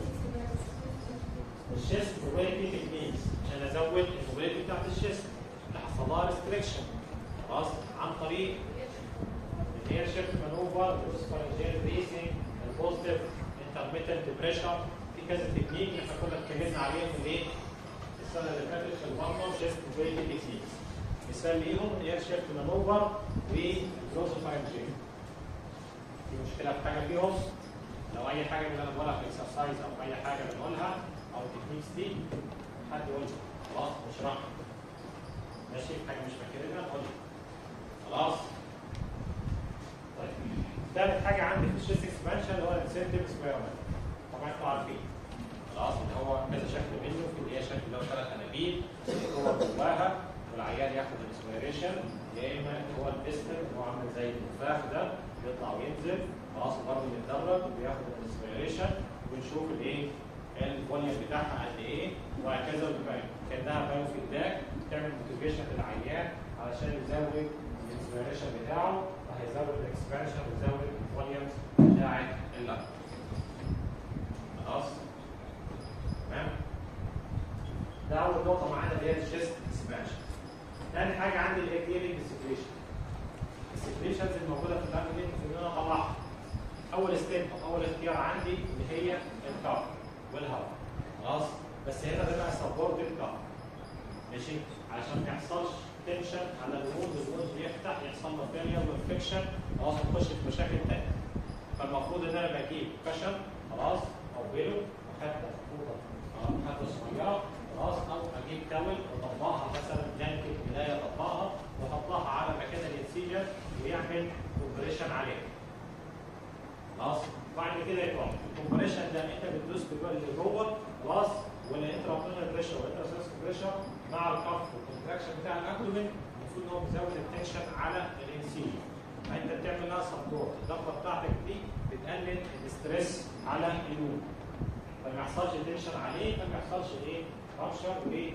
الشيست موبيليتي تكنيكس عشان ازود الموبيليتي بتاعت الشيست اللي حصل لها ريستريكشن خلاص عن طريق الهير شيفت مانوفر الاسفرنجيال بريسنج البوزيتيف انترميتنت بريشر في كذا تكنيك اللي احنا كنا اتكلمنا عليهم في الايه؟ السنه اللي فاتت في المرمى شيفت موبيليتي تكنيكس مثال ليهم الهير شيفت مانوفر والبروزوفرنجيال في مشكله في حاجه فيهم لو اي حاجه من اللي انا بقولها في الاكسرسايز او اي حاجه بنقولها او التكنيكس دي حد يقول لي خلاص نشرحها ماشي حاجه مش فاكرها قول لي خلاص طيب ثالث حاجه عندي في الشيست اكسبانشن اللي هو الانسنتيف اكسبيرمنت طبعا انتوا عارفين خلاص اللي هو كذا شكل منه في اللي هي شكل اللي هو ثلاث انابيب هو جواها والعيان ياخد الاسبيريشن يا اما هو البيستل اللي هو عامل زي التفاح ده بيطلع وينزل خلاص برضه بيتدرج وبياخد الاسبيريشن ونشوف الايه الفوليوم بتاعها قد ايه وهكذا وتبقى كانها بايو فيدباك تعمل موتيفيشن للعيان علشان يزود الانسبيريشن بتاعه وهيزود الاكسبانشن ويزود الفوليوم بتاعت اللنج خلاص تمام ده اول نقطه معانا اللي هي الشيست اكسبانشن ثاني حاجه عندي اللي هي كليرنج السكريشن السكريشنز الموجوده في اللنج دي المفروض ان انا اطلعها اول ستيب او اول اختيار عندي اللي هي الكار والهواء خلاص بس هنا بقى سبورت الكار ماشي علشان ما يحصلش تنشن على الوند الوند يفتح يحصل له فيلير وانفكشن خلاص نخش في مشاكل ثانيه فالمفروض ان انا بجيب خشب خلاص او بيلو وحتى فوطه حتى صغيره خلاص او اجيب تاول واطبقها مثلا بلانكت ملايه اطبقها واحطها على مكان الانسيجن ويعمل كومبريشن عليها خلاص بعد كده يطلع الكومبريشن ده انت بتدوس اللي جوه خلاص والانترابلونر بريشر والانتراسيرس بريشر مع الكف والكونتراكشن بتاع الابدومين المفروض ان هو بيزود التنشن على الانسيجن فانت بتعمل لها مفتوح الضغطه بتاعتك دي بتقلل الاستريس على النور فما يحصلش تنشن عليه فما يحصلش ايه رابشر وايه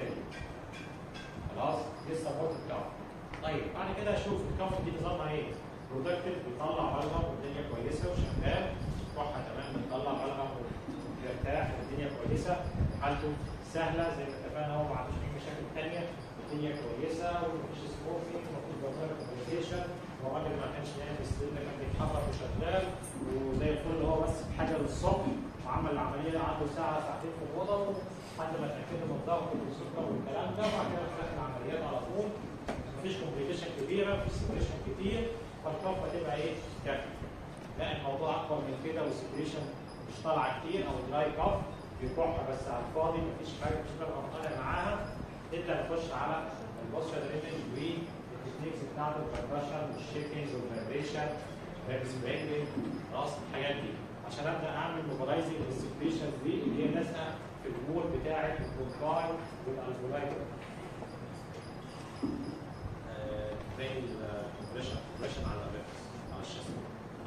خلاص دي السبورت بتاعه طيب بعد كده اشوف الكفر دي نظامها ايه بروتكتيف بيطلع بلغم والدنيا كويسه وشغال كحه تمام بيطلع بلغم وبيرتاح والدنيا كويسه حالته سهله زي ما اتفقنا هو ما عندوش اي مشاكل ثانيه الدنيا كويسه ومفيش سموكينج ومفيش بطاله كوميونيكيشن والراجل ما كانش نايم في السرير ده كان بيتحرك وشغال وزي الفل هو بس بحاجه للصبح وعمل العمليه عنده ساعه ساعتين في الاوضه لحد ما اتاكدوا من الضغط والسكر والكلام ده وبعد كده فتحنا العمليات على طول مفيش كومبليكيشن كبيره مفيش سكريشن كتير فالكفه تبقى ايه كافيه لا الموضوع اكبر من كده والسكريشن مش طالعه كتير او دراي كف بيكح بس على الفاضي مفيش حاجه مش بقى طالع معاها نبدا نخش على البوستشر ريتنج والتكنيكس بتاعته الكمبرشن والشيكنج والفايبريشن ريبس برينجنج خلاص الحاجات دي عشان ابدا اعمل موبلايزنج للسكريشنز دي اللي هي لازقه في الجول بتاعه البروكاي والالفولاي زي الكمبريشن كمبريشن على الريبس على الشاسيه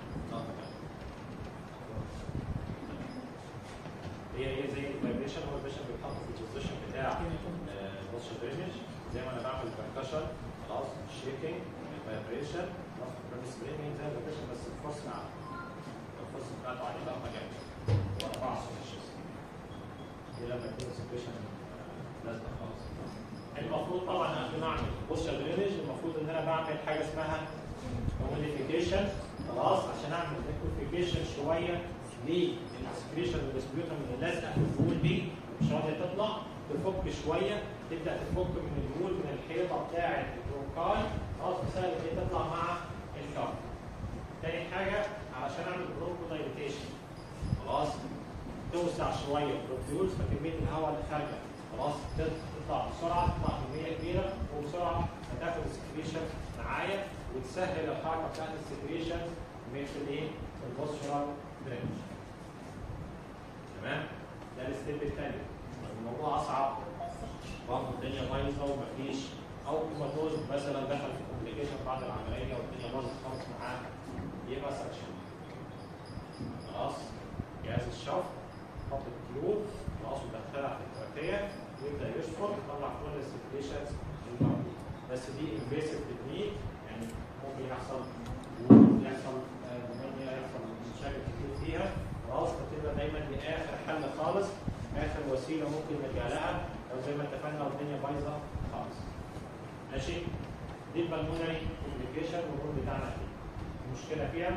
هي هي زي الفايبريشن هو الفايبريشن بيتحط في البوزيشن بتاع البوش درينج زي ما انا بعمل بركشن خلاص شيكينج الفايبريشن خلاص البريس برينج زي الفايبريشن بس الفورس مع الفورس بتاعته عليه بقى مكان واربعه سويتشز دي لما يكون السيتويشن لازمه خالص المفروض طبعا قبل ما اعمل بوش درينج المفروض ان انا بعمل حاجه اسمها موديفيكيشن خلاص عشان اعمل موديفيكيشن شويه للسكريشن والديسبيوتر من اللازقه في الفول دي مش راضيه تطلع تفك شويه تبدا تفك من الفول من الحيطه بتاعه البروكاي خلاص سهل ان هي تطلع مع الكف. تاني حاجه علشان اعمل برونكو دايليتيشن خلاص توسع شويه البروتيولز فكميه الهواء اللي خارجه خلاص تطلع بسرعه تطلع كميه كبيره وبسرعه هتاخد السكريشن معايا وتسهل الحركه بتاعت السكريشن من في الايه؟ في البوستشرال درينج. تمام؟ ده الستيب الثاني. الموضوع اصعب برضه الدنيا بايظه ومفيش او كوماتوز مثلا دخل في كومبليكيشن بعد العمليه والدنيا باظت خالص معاه يبقى سكشن. خلاص؟ جهاز الشفط حط التيوب خلاص ودخلها في التركيه ويبدا يشفط يطلع كل السكريشنز الموجوده. بس دي انفيسيف تكنيك يعني ممكن يحصل يحصل نمونيا يحصل مشاكل كتير فيها خلاص فتبقى دايما دي اخر حل خالص اخر وسيله ممكن نلجا لها لو زي ما اتفقنا لو الدنيا بايظه خالص. ماشي؟ دي البلمونري كومبليكيشن والرول بتاعنا فيه. المشكله فيها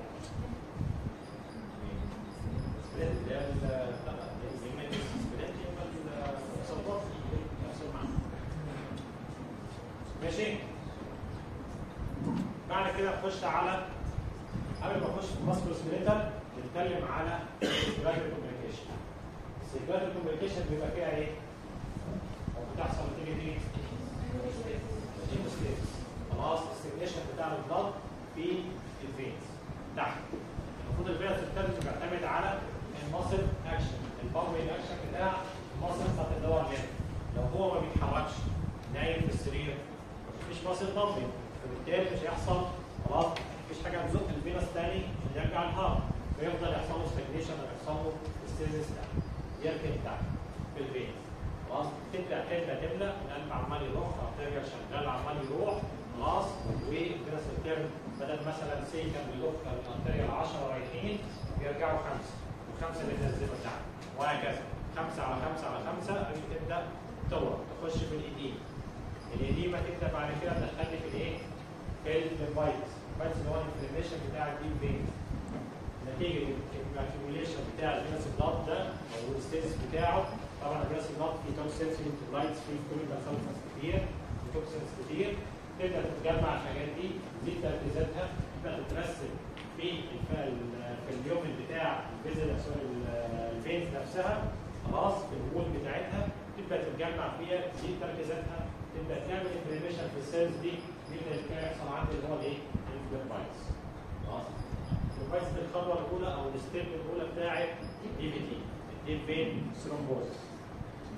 سبريد اللي هي سبريد يبقى يحصل معانا. ماشي؟ بعد كده نخش على قبل ما نخش في الماسكولو سكليتال نتكلم على السيركلاتري كوميونيكيشن. السيركلاتري كوميونيكيشن بيبقى فيها ايه؟ او بتحصل نتيجه ايه؟ هيموستاسيس. خلاص السيجنيشن بتاع البلد في الفينز تحت. المفروض الفينز التالت بيعتمد على الماسل اكشن، البامبي اكشن بتاع الماسل بتاعت اللور ليمب. لو هو ما بيتحركش نايم في السرير مفيش ماسل بامبي فبالتالي مش هيحصل خلاص مفيش حاجه بتزق الفينس تاني عشان يرجع الهارت فيفضل يحصل له ستاجنيشن او يحصل له ستيزيس تحت يركن تحت في الفين خلاص تبدا تبدا تملى القلب عمال يروح الارتيريا شغال عمال يروح خلاص والفينس الترم بدل مثلا سي كان بيروح الارتيريا 10 رايحين بيرجعوا خمسه وخمسه بينزلوا تحت وهكذا خمسه على خمسه على خمسه تبدا تورم تخش في الايدين الإديمة تبدأ بعد كده تدخلني في الإيه؟ في الفايتس، الفايتس اللي هو الانفلاميشن بتاع الديب فين. نتيجة الاكيوميليشن بتاع الفينس بلاد ده أو الستيتس بتاعه، طبعا الفينس بلاد فيه توكسينز فيه بلايتس فيه كيميكال سبستنس كتير، فيه توكسينز كتير، تبدأ تتجمع الحاجات دي، تزيد تركيزاتها، تبدأ تترسب في في اليوم بتاع الفيزل سوري الفينز نفسها خلاص في الوول بتاعتها تبدا تتجمع فيها تزيد تركيزاتها تبدا تعمل انفلاميشن في السيلز دي يبدا يحصل عندي اللي هو الايه؟ الفيربايتس. خلاص؟ الفيربايتس دي الخطوه الاولى او الستيب الاولى بتاعت الدي في تي الديب فين ثرومبوزس.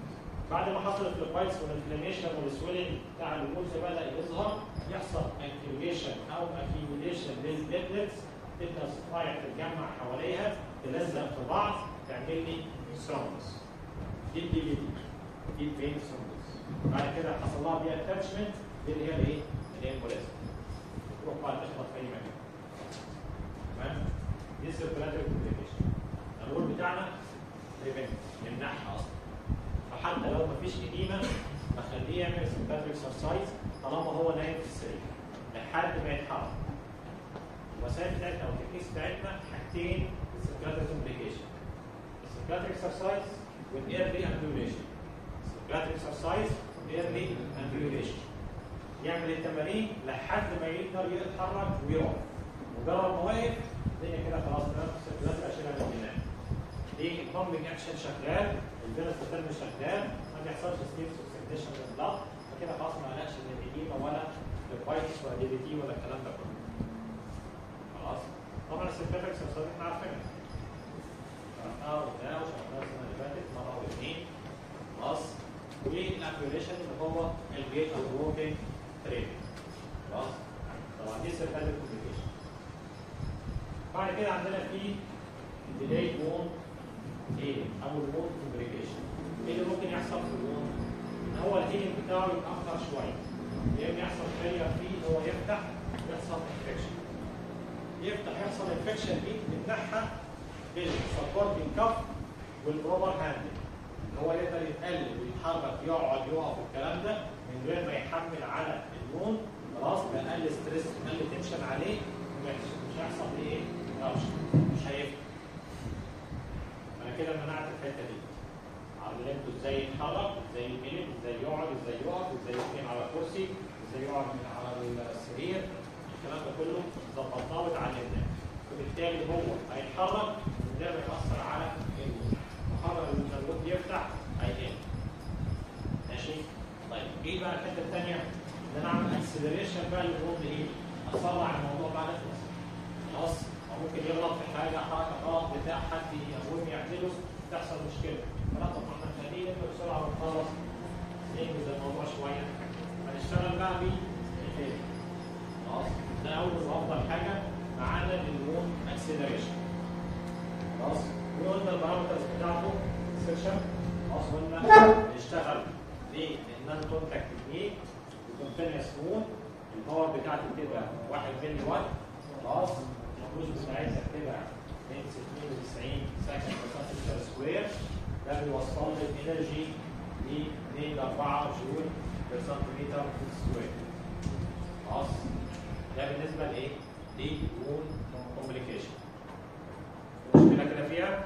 بعد ما حصلت الفايتس والانفلاميشن والسويلنج بتاع الجلوكوز بدا يظهر يحصل اكتيفيشن او اكيوميليشن للبيتلتس تبدا الصفائح تتجمع حواليها تلزق في بعض تعمل لي ثرومبس دي الدي في دي دي الفين ثرومبس بعد كده حصل لها بيها اتاتشمنت دي اللي هي الايه؟ الامبوليزم تروح بقى تخبط في اي مكان تمام؟ دي السيركولاتوري كومبليكيشن الرول بتاعنا بريفنت نمنعها اصلا فحتى لو مفيش اديمه بخليه يعمل سيركولاتوري اكسرسايز طالما هو نايم في السرير لحد ما يتحرك الوسائل بتاعتنا او التكنيكس بتاعتنا حاجتين السيركولاتوري كومبليكيشن السيركولاتوري اكسرسايز والايرلي امبيوليشن السيركولاتوري اكسرسايز والايرلي امبيوليشن يعمل التمارين لحد ما يقدر يتحرك ويقف مجرد ما واقف الدنيا كده خلاص تمام السيركولاتوري اشيلها من الدماغ ليه البامبنج اكشن شغال الفيروس بترمي شغال ما بيحصلش ستيبس اوكسيديشن للضغط فكده خلاص ما قلقش ان الاديمه ولا الفايتس ولا دي بي تي ولا الكلام ده كله خلاص طبعا السيركولاتوري اكسرسايز احنا عارفينها شرحناها وقلناها وشرحناها السنه اللي فاتت مره او اثنين خلاص والابيوليشن اللي هو الجيت او الووكينج تريننج خلاص طبعا دي سيركولاتوري كومبليكيشن بعد كده عندنا في ديلاي وون ايه او الوون كومبليكيشن ايه اللي ممكن يحصل في الوون؟ ان هو الهيلينج بتاعه يتاخر شويه يا اما يحصل فيلير فيه ان هو يفتح يحصل انفكشن يفتح يحصل انفكشن دي تمنعها بالسبورتنج كف والبروبر هاندل ان هو يقدر يتقلب ويتحرك يقعد يقف الكلام ده من غير ما يحمل على النون خلاص بأقل ستريس اقل تنشن عليه مش مش هيحصل فيه ايه؟ ربش مش هيفتح انا كده منعت الحته دي علمته ازاي يتحرك ازاي يتقلب ازاي يقعد ازاي يقف ازاي يقيم على كرسي ازاي يقعد من على السرير الكلام ده كله ظبطناه واتعلمناه وبالتالي هو هيتحرك من غير ما يأثر على الوجود محرك لما الوجود يفتح هيقل ماشي طيب ايه بقى الحته الثانيه ان انا اعمل اكسلريشن بقى للوجود ايه اسرع الموضوع بعد خلاص خلاص أو ممكن يغلط في حاجه حركه غلط بتاع حد يقوم يعمله تحصل مشكله فلا طب ما احنا نخليه نبدا بسرعه ونخلص ننجز الموضوع شويه هنشتغل بقى بالتاني خلاص ده اول وافضل حاجه معانا للوون اكسلريشن خلاص وقلنا البارامترز بتاعته سيكشن خلاص قلنا نشتغل بالنان كونتاكت تكنيك وكونتينيوس مود الباور بتاعته بتبقى 1 ملي وات خلاص الفلوس بتاعتها بتبقى من 92 سكند بير سكوير ده بيوصل لي الانرجي ل 2 ل 4 جول بير سنتيمتر سكوير خلاص ده بالنسبه لايه؟ للون كومبليكيشن مشكله كده فيها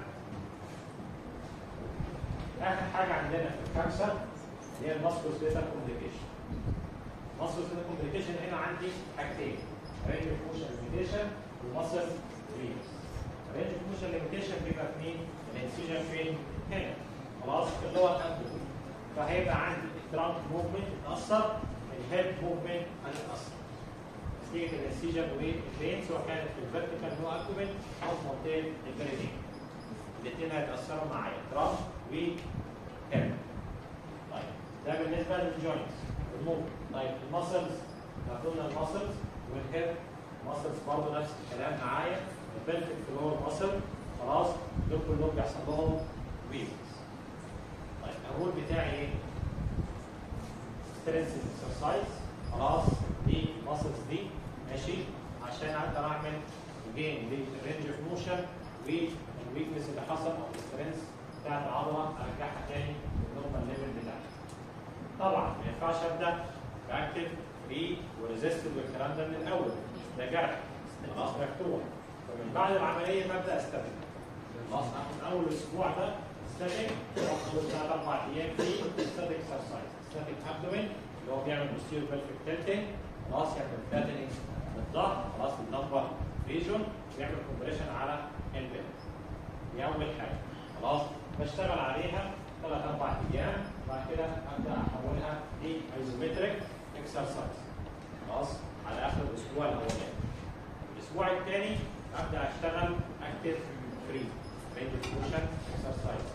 اخر حاجه عندنا في الخمسه هي الماسكو سبيتال كومبليكيشن ماسكو سبيتال كومبليكيشن هنا عندي حاجتين رينج اوف موشن ليميتيشن وماسل ريلز رينج اوف موشن ليميتيشن بيبقى في مين؟ الانسيجن فين؟ هنا خلاص اللي هو الابدومين فهيبقى عندي الترانك موفمنت اتاثر الهيد موفمنت هتتاثر نتيجه الانسيجن والفين سواء كانت في الفيرتيكال نو ابدومين او في منطقه البريدين الاثنين هيتاثروا معايا ترانك وهيد طيب ده بالنسبه للجوينتس الموفمنت طيب المسلز قلنا المسلز والهيد ماسلز برضه نفس الكلام معايا البلفيك فلور ماسل خلاص دول كلهم بيحصل لهم ويكنس طيب الرول بتاعي ايه؟ ستريس اكسرسايز خلاص دي الماسلز دي ماشي عشان اقدر اعمل جين للرينج اوف موشن والويكنس اللي حصل او الستريس بتاعت العضله ارجعها تاني للنورمال ليفل بتاعتي طبعا ما ينفعش ابدا باكتف فري وريزيستد والكلام ده من الاول ده جرح خلاص مفتوح فمن بعد العمليه ببدا استخدم خلاص اخد اول اسبوع ده ستاتيك واخد ثلاث اربع ايام في ستاتيك اكسرسايز ستاتيك ابدومين اللي هو بيعمل بوستيريو بلفيك تلتنج خلاص يعمل فلاتنج للظهر خلاص بالنمبر ريجون ويعمل كومبريشن على البيت دي اول حاجه خلاص بشتغل عليها ثلاث اربع ايام بعد كده ابدا احولها لايزومتريك اكسرسايز خلاص على اخر الاسبوع الاولاني الاسبوع الثاني ابدا اشتغل اكتف فري رينج موشن اكسرسايز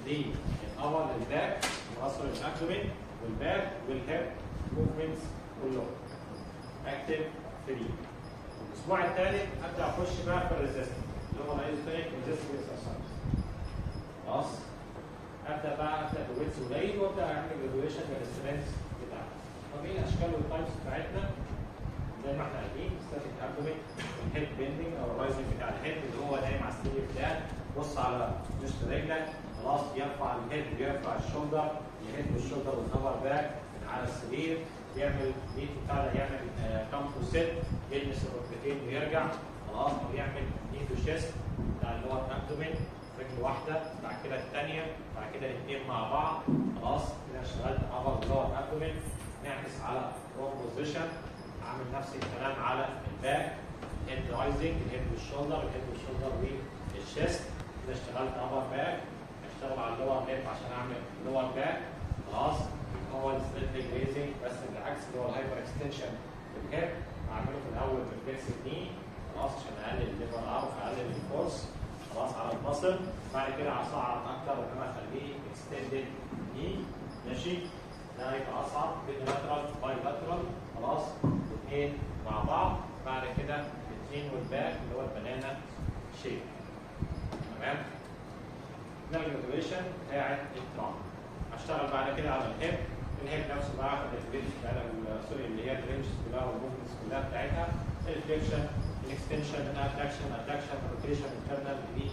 للأور للباك وأصل الأبدومين والباك والهيب موفمنتس كلهم اكتف فري الأسبوع الثالث أبدأ أخش بقى في الريزيستنس اللي هو الايزوتونيك ريزيستنس اكسرسايز خلاص ابدا بقى ابدا بويتس قليل وابدا اعمل جرادويشن للسترينث بتاعتي طب ايه الاشكال والتايبس بتاعتنا زي ما احنا قايلين ستاتيك ابدومين الهيد بيندنج او الرايزنج بتاع الهيد اللي هو نايم على السرير بتاعك بص على مشط رجلك خلاص يرفع الهيد ويرفع الشولدر الهيد والشولدر والكفر باك من على السرير يعمل ايد بتاع ده يعمل كامبو سيت يلمس الركبتين ويرجع خلاص او يعمل ايد وشيست بتاع اللي هو الابدومين رجل واحده بعد كده الثانيه بعد كده الاثنين مع بعض خلاص كده اشتغلت ابر لور ابدومين نعكس على روم بوزيشن اعمل نفس الكلام على الباك الهيد رايزنج الهيد والشولدر الهيد والشولدر والشيست كده اشتغلت ابر باك اشتغل على اللور هيب عشان اعمل لور باك خلاص هو السبليت ريزنج بس بالعكس اللي هو الهايبر اكستنشن في الهيب اعمله في الاول بالفليكس ني خلاص عشان اقلل الليفر اوت اقلل الفورس خلاص على المصل بعد كده اصعد اكتر ان انا اخليه اكستندد ني ماشي ده هيبقى اصعب بينلاترال باي لاترال خلاص الاثنين مع بعض بعد كده الاثنين والباك اللي هو البنانا شيب تمام ده الجرادويشن بتاعت الترام اشتغل بعد كده على الهيب الهيب نفسه بقى اخد الرينج سوري اللي هي الرينجز كلها والموفمنتس كلها بتاعتها الفليكشن الاكستنشن الادكشن ادكشن روتيشن انترنال دي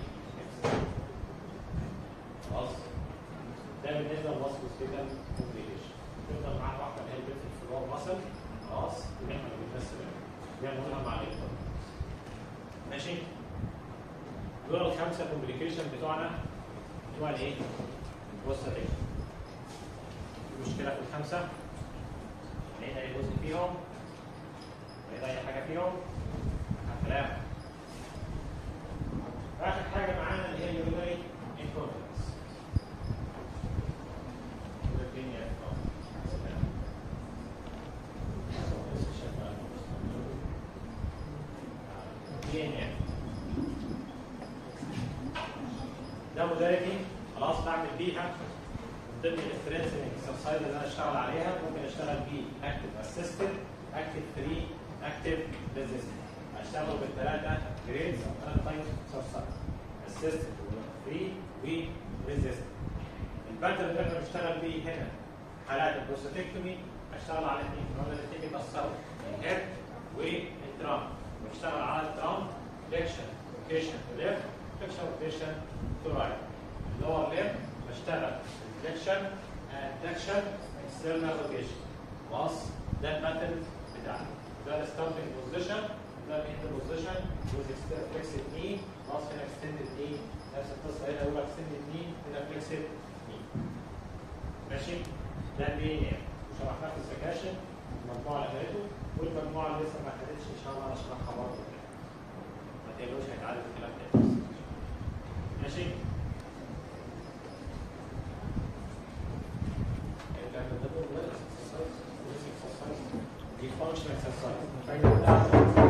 خلاص ده بالنسبه للماسل سكيتال كومبليكيشن تفضل معاك واحده اللي هي البيت الفلور ماسل خلاص اللي احنا بنمثل دي هنقولها مع الاكتر ماشي دول الخمسه كومبليكيشن بتوعنا بتوع الايه؟ بص يا باشا في مشكله في الخمسه لقينا اي جزء فيهم لقينا اي حاجه فيهم كلام اخر حاجه معانا اللي هي اليورينري انكونتنس ده مدربي خلاص بعمل بيها من ضمن السترينثنج اكسرسايز اللي انا اشتغل عليها ممكن اشتغل بيه اكتف اسيستد اكتف فري اكتف ريزيستنت اشتغل بالثلاثه جريدز او ثلاث تايبس اكسرسايز اسيستد وفري وريزيستنت الباترن اللي احنا بنشتغل بيه هنا حالات البروستاتكتومي اشتغل على اثنين قلنا الاثنين بيتاثروا الهيد والترام بشتغل على الترام فليكشن روتيشن ليفت فليكشن روتيشن تو رايت اللور ليفت بشتغل فليكشن ادكشن اكسترنال روتيشن خلاص ده الباترن بتاعنا ده الستارتنج بوزيشن ده الانتر بوزيشن وذ فليكسد ني خلاص هنا اكستندد ني نفس القصه هنا هو اكستندد ني هنا فليكسد ني ماشي ده البي ان ام وشرحناه في السكاشن المجموعه اللي خدته والمجموعه اللي لسه ما خدتش ان شاء الله هشرحها برضه ما تقلقوش هيتعلم الكلام ده ماشي دي فانكشن اكسرسايز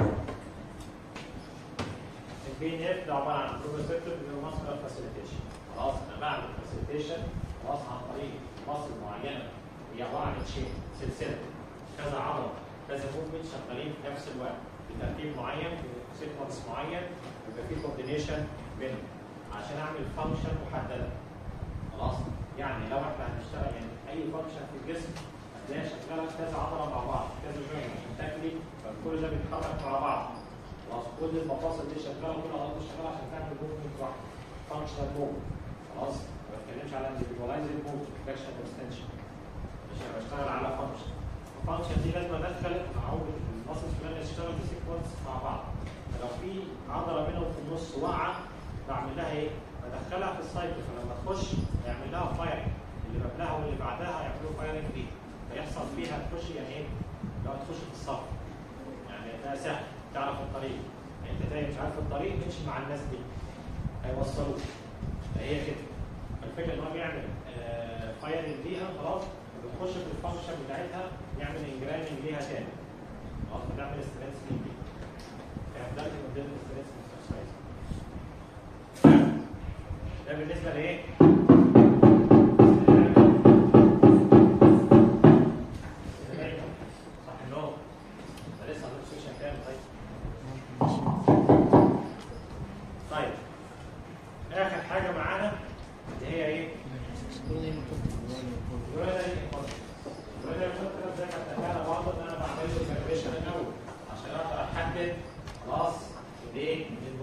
البي ان اف ده عباره عن بروسيكتور اللي هو ماسكولار فاسيليتيشن خلاص انا بعمل فاسيليتيشن خلاص عن طريق مصل معينه هي عباره عن تشين سلسله كذا عضله كذا موفمنت شغالين في نفس الوقت بترتيب معين في سيكونس معين يبقى في كوردينيشن بينهم عشان اعمل فانكشن محدده خلاص يعني لو احنا هنشتغل يعني اي فانكشن في الجسم هتلاقيها شغاله كذا عضله مع بعض كذا جوينت تاكلي فكل ده بيتحرك مع بعض خلاص كل المفاصل دي شغاله كل العضلات شغاله عشان تعمل موفمنت واحد فانكشنال موفمنت خلاص ما بتكلمش على انديفيدواليزد موفمنت فليكشن واكستنشن مش انا بشتغل على فانكشن الفانكشن دي لازم ادخل اعود المصل كلها تشتغل في سيكونس مع بعض فلو في عضله منهم في النص واقعه بعمل لها ايه؟ بدخلها في السايكل فلما تخش هيعمل لها فايرنج اللي قبلها واللي بعدها هيعملوا فايرنج فيها فيحصل فيها تخش يعني ايه؟ لو تخش في الصف يعني ده سهل تعرف الطريق يعني انت تاني مش عارف الطريق تمشي مع الناس دي هيوصلوك فهي كده الفكره ان هو بيعمل آه فايرنج ليها خلاص بتخش في الفانكشن بتاعتها يعمل انجرامنج ليها تاني خلاص بتعمل ستريس ليه ده من ضمن الستريس اكسرسايز ده بالنسبه لايه؟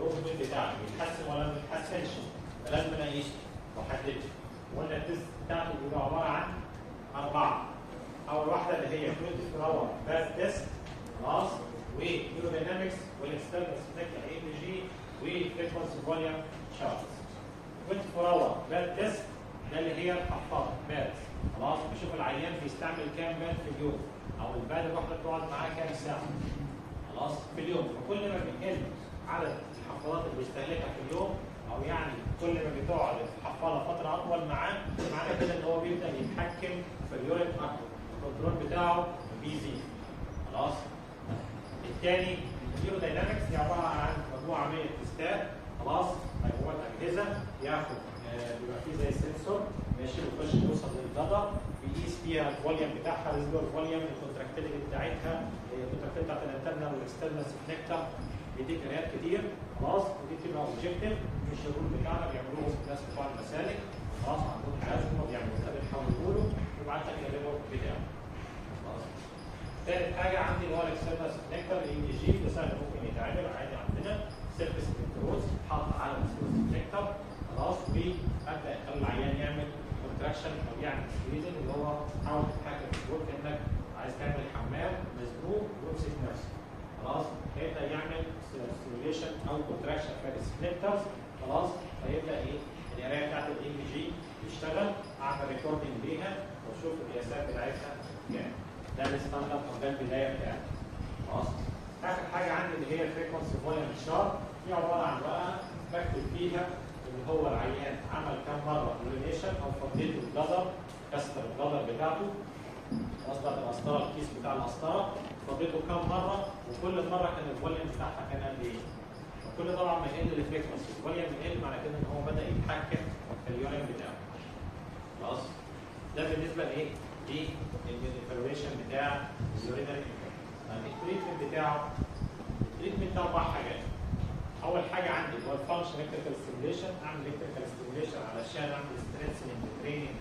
الموفمنت بتاعك بيتحسن ولا ما بيتحسنش فلازم اقيسه واحدده وقلنا التست بتاعته بيبقى عباره عن اربعه اول واحده اللي هي 24 اور باث تيست خلاص والنيوروداينامكس والاكسترنال سبيكتر اي بي جي والفريكونسي فوليوم شارتس 24 اور باث تيست ده اللي هي الحفاظه باث خلاص بشوف العيان بيستعمل كام باث في اليوم او الباث الواحده بتقعد معاه كام ساعه خلاص في اليوم فكل ما بيقل عدد الحفاضات اللي بيستهلكها في اليوم او يعني كل ما بتقعد الحفاضه فتره اطول معاه معنى كده ان هو بيبدا يتحكم في اليورين اكتر الكنترول بتاعه بيزيد خلاص الثاني اليوروداينامكس دي عباره عن مجموعه من التستات خلاص مجموعه اجهزه ياخد آه، بيبقى فيه زي سنسور ماشي بيخش يوصل للجدر بيقيس فيها الفوليوم بتاعها الريزيدوال فوليوم الكونتراكتيليتي بتاعتها الكونتراكتيليتي بتاعت الانترنال والاكسترنال سبنكتر بيديك قرايات كتير خلاص ودي بتبقى اوبجيكتيف في الشغل بتاعنا بيعملوه الناس بتوع المسالك خلاص عندهم جهاز هم بيعملوا كده بيحاولوا يقولوا ويبعت لك الريبورت بتاعه خلاص ثالث حاجه عندي اللي هو الاكسترنال سبنكتر الاي دي جي ده سهل ممكن يتعمل عادي عندنا سيرفيس الكتروز حاط على السبنكتر خلاص وابدا اخلي العيان يعمل كونتراكشن او يعمل سكريزنج اللي هو حاول تتحكم في الجول كانك عايز تعمل حمام مزنوق ويمسك نفسه خلاص هيبدا يعمل ستيميوليشن او كونتراكشن في السبليترز خلاص فيبدا ايه القرايه بتاعت الاي بي جي تشتغل اعمل ريكوردنج ليها واشوف القياسات بتاعتها كام ده الستاندرد او ده البدايه بتاعتي خلاص اخر حاجه عندي اللي هي الفريكونسي فوليوم شارت دي عباره عن ورقه بكتب فيها اللي هو العيان عمل كام مره يورينيشن او فضيت الجزر كسر الجزر بتاعته وصلت القسطره الكيس بتاع القسطره فضيته كام مره وكل مره كان الفوليوم بتاعها كان قد ايه وكل طبعا ما يقل الفريكونسي الفوليوم يقل معنى كده ان هو بدا يتحكم في اليورين بتاعه خلاص ده بالنسبه لايه؟ للانفلوريشن بتاع اليورينري التريتمنت بتاعه التريتمنت ده اربع حاجات اول حاجه عندي هو الفانكشن الكتريكال ستيميوليشن اعمل الكتريكال ستيميوليشن علشان اعمل سترينثنج تريننج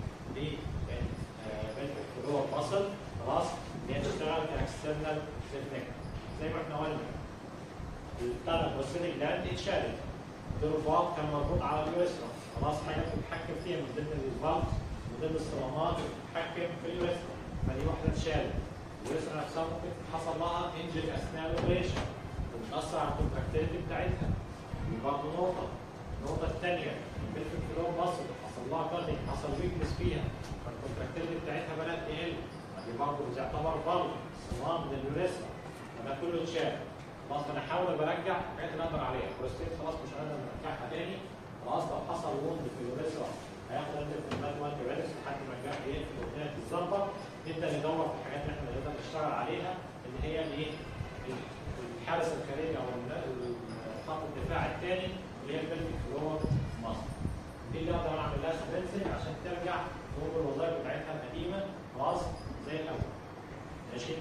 للبلفيك فلور ماسل خلاص اللي هي تشتغل كاكسترنال سيرفيك زي ما احنا قلنا البتاع البوسيليك جلاند اتشالت الرباط كان مربوط على اليوسرا خلاص حاجه بتتحكم فيها من ضمن الفالف من ضمن الصمامات اللي بتتحكم في اليوسرا فدي واحده اتشالت اليوسرا نفسها ممكن حصل لها انجري اثناء الاوبريشن وبتاثر على الكونتراكتيليتي بتاعتها دي برضه نقطه النقطه الثانيه البلفيك فلور ماسل حصل لها كاتنج حصل ويكنس فيها فالكونتراكتيليتي بتاعتها بدات تقل دي برضه بتعتبر برضه صمام من اليوريثرا فده كله اتشال خلاص انا احاول برجع الحاجات اللي اقدر عليها البروستيت خلاص مش قادر ارجعها تاني خلاص لو حصل ووند في اليوريثرا هياخد انت في المات وانت بارس لحد ما الجرح يقفل والدنيا تتظبط نبدا ندور في الحاجات اللي احنا نقدر نشتغل عليها اللي هي الايه؟ الحارس الخارجي او ال- خط الدفاع الثاني اللي هي البلفيك فلور مصر دي اللي اقدر اعمل لها سبرنسنج عشان ترجع تقوم بالوظائف بتاعتها القديمه خلاص زي الاول ماشي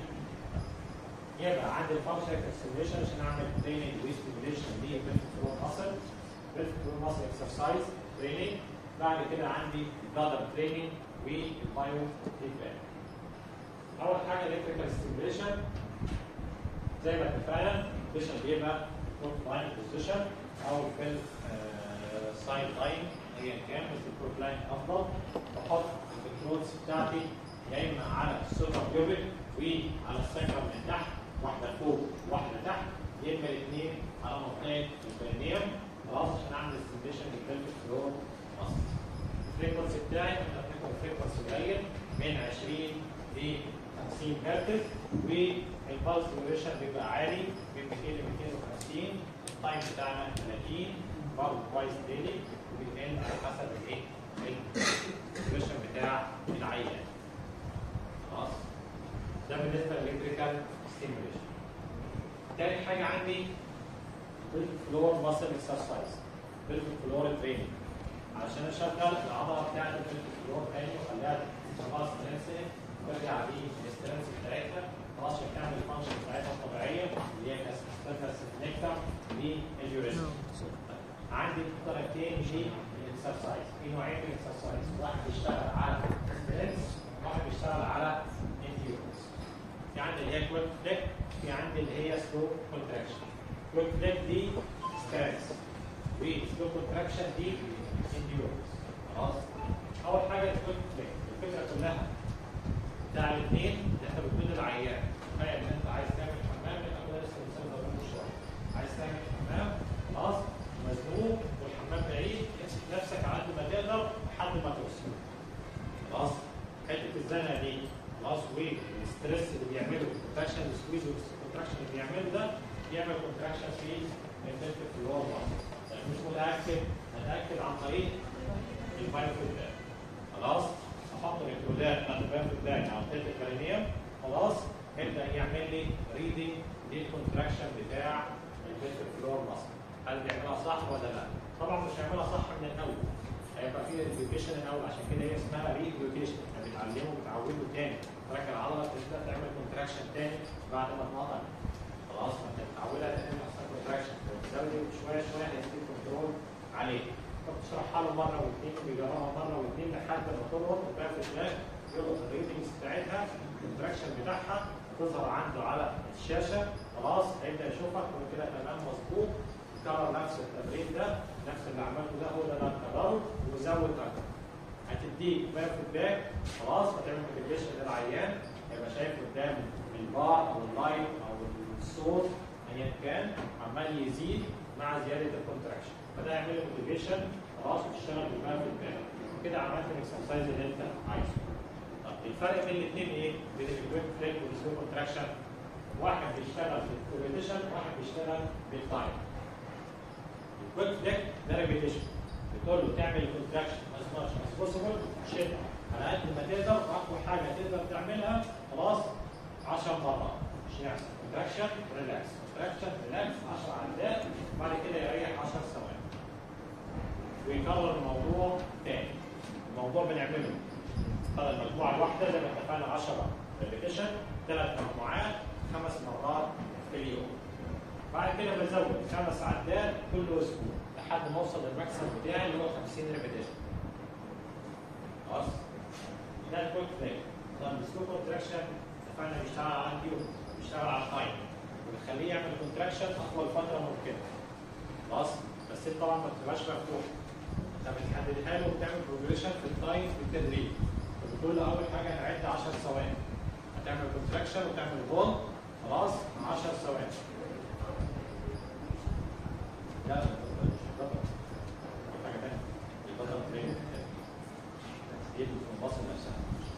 يبقى عندي الفانكشن اكسلريشن عشان اعمل تريننج وستيميوليشن للبلفيك فلور ماسل بلفيك فلور ماسل اكسرسايز تريننج بعد كده عندي جادر تريننج والبايو فيدباك اول حاجه الكتريكال ستيميوليشن زي ما اتفقنا البوزيشن بيبقى فروت لاين بوزيشن او في سايد لاين ايا كان بس الفروت لاين افضل بحط الكنترولز بتاعتي يا اما على السوبر بيوبل وعلى السكر من تحت واحده فوق واحده تحت يا اما الاثنين على منطقه البرينيوم خلاص عشان اعمل استيميشن للبلفيك فلور مصر الفريكونسي بتاعي انا بتاخد فريكونسي قليل من 20 ل 50 هرتز والبلس ديوريشن بيبقى عالي من 200 ل 250 التايم بتاعنا 30 برضه كويس ديلي وبيتقل على حسب الايه؟ الديوريشن بتاع العيان خلاص ده بالنسبه للالكتريكال ستيميوليشن تاني حاجه عندي بالفلور ماسل اكسرسايز بالفلور تريننج علشان اشغل العضله بتاعت الفلور تاني واخليها خلاص تنسى وارجع للسترنس بتاعتها خلاص عشان تعمل الفانكشن بتاعتها الطبيعيه اللي هي كاسترنس نكتر لليوريزم عندي طريقتين للاكسرسايز في نوعين من الاكسرسايز واحد بيشتغل على سترنس واحد بيشتغل على انديورنس في عندي اللي هي كويك فليك في عندي اللي هي سلو كونتراكشن كويك فليك دي ستانس وسلو كونتراكشن دي انديورنس خلاص اول حاجه الكويك فليك الفكره كلها بتاع الاثنين ان احنا بنكون العيان تخيل ان انت عايز تعمل حمام من اول لسه مثال ضروري من شويه عايز تعمل حمام خلاص مزنوق والحمام بعيد امسك نفسك على قد ما تقدر لحد ما توصل خلاص حته الزنقه دي خلاص والستريس اللي بيعمله الكونتراكشن السكويز والكونتراكشن اللي بيعمله ده بيعمل كونتراكشن في الدلت في اللور مش متاكد هتاكد عن طريق البايوفيدباك خلاص احط الالكترودات بتاعت البايوفيدباك على الدلت الكارينيوم خلاص هيبدا يعمل لي ريدنج للكونتراكشن بتاع الدلت فلور ماسل هل بيعملها صح ولا لا؟ طبعا مش هيعملها صح من الاول هيبقى في ريديوكيشن الاول عشان كده هي اسمها ريديوكيشن احنا بنعلمه بتعوده تاني تركب العضله تبدا تعمل كونتراكشن تاني بعد ما تنقط خلاص ما انت بتعودها تعمل اصلا كونتراكشن تزود شويه شويه هيديك كنترول عليه فبتشرحها له مره واثنين وبيجربها مره واثنين لحد ما تلقط وتبقى في دماغ يلقط الريدنجز بتاعتها الكونتراكشن بتاعها تظهر عنده على الشاشه خلاص هيبدا يشوفك وكده تمام مظبوط كرر نفس التمرين ده نفس اللي عملته ده هو ده اللي هتكرره وزود اكتر هتديك باك باك خلاص هتعمل موتيفيشن للعيان هيبقى شايف قدام البار او اللايت او الصوت ايا كان عمال يزيد مع زياده الكونتراكشن فده يعمل له موتيفيشن خلاص وتشتغل بالباك باك كده عملت الاكسرسايز اللي انت عايزه طب الفرق بين الاثنين ايه؟ بين الكويك فليك والسلو كونتراكشن واحد بيشتغل بالكومبيتيشن واحد بيشتغل بالتايم الكويك فليك ده ريبيتيشن بتقول له تعمل الكونتراكشن از ماتش از بوسيبل شد على قد ما تقدر واقوى حاجه تقدر تعملها خلاص 10 مرات مش يحصل كونتراكشن ريلاكس كونتراكشن ريلاكس 10 عدات بعد كده يريح 10 ثواني ويكرر الموضوع تاني الموضوع بنعمله بدل المجموعه الواحده زي ما اتفقنا 10 ريبيتيشن ثلاث مجموعات خمس مرات في اليوم بعد كده بزود خمس عدات كل اسبوع لحد ما اوصل للماكسيمم بتاعي اللي هو 50 ريبيتيشن خلاص ده الكويك فليك طب السلو كونتراكشن اتفقنا بيشتغل على اليوم بيشتغل على التايم وبتخليه يعمل كونتراكشن اطول فتره ممكنه خلاص بس انت طبعا ما بتبقاش مفتوح انت بتحددها له وبتعمل بروجريشن في التايم بالتدريج فبتقول له اول حاجه هعد 10 ثواني هتعمل كونتراكشن وتعمل هولد خلاص 10 ثواني لا لا مش البطل حاجه ثانيه البطل تريننج دي في المصل نفسها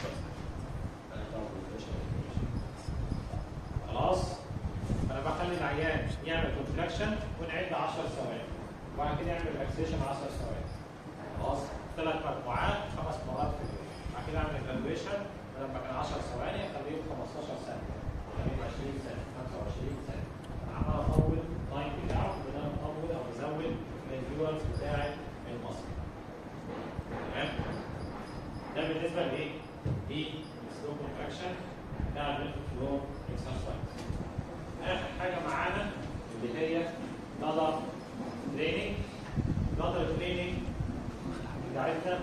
خلاص انا بخلي العيان يعمل كونتراكشن ونعد 10 ثواني وبعد كده يعمل ريلاكسيشن 10 ثواني خلاص ثلاث مجموعات خمس مرات في اليوم بعد كده اعمل ايفالويشن لما كان 10 ثواني اخليه 15 ثانيه اخليه 20 ثانيه 25 ثانيه عمال اطول التايم بتاعه وده اطول او ازود الانديورنس بتاع المصل تمام ده بالنسبه لايه؟ للسلو كونتراكشن بتاع الميلك فلو اكسرسايز اخر حاجه معانا اللي هي نظر تريننج نظر تريننج بتاعتنا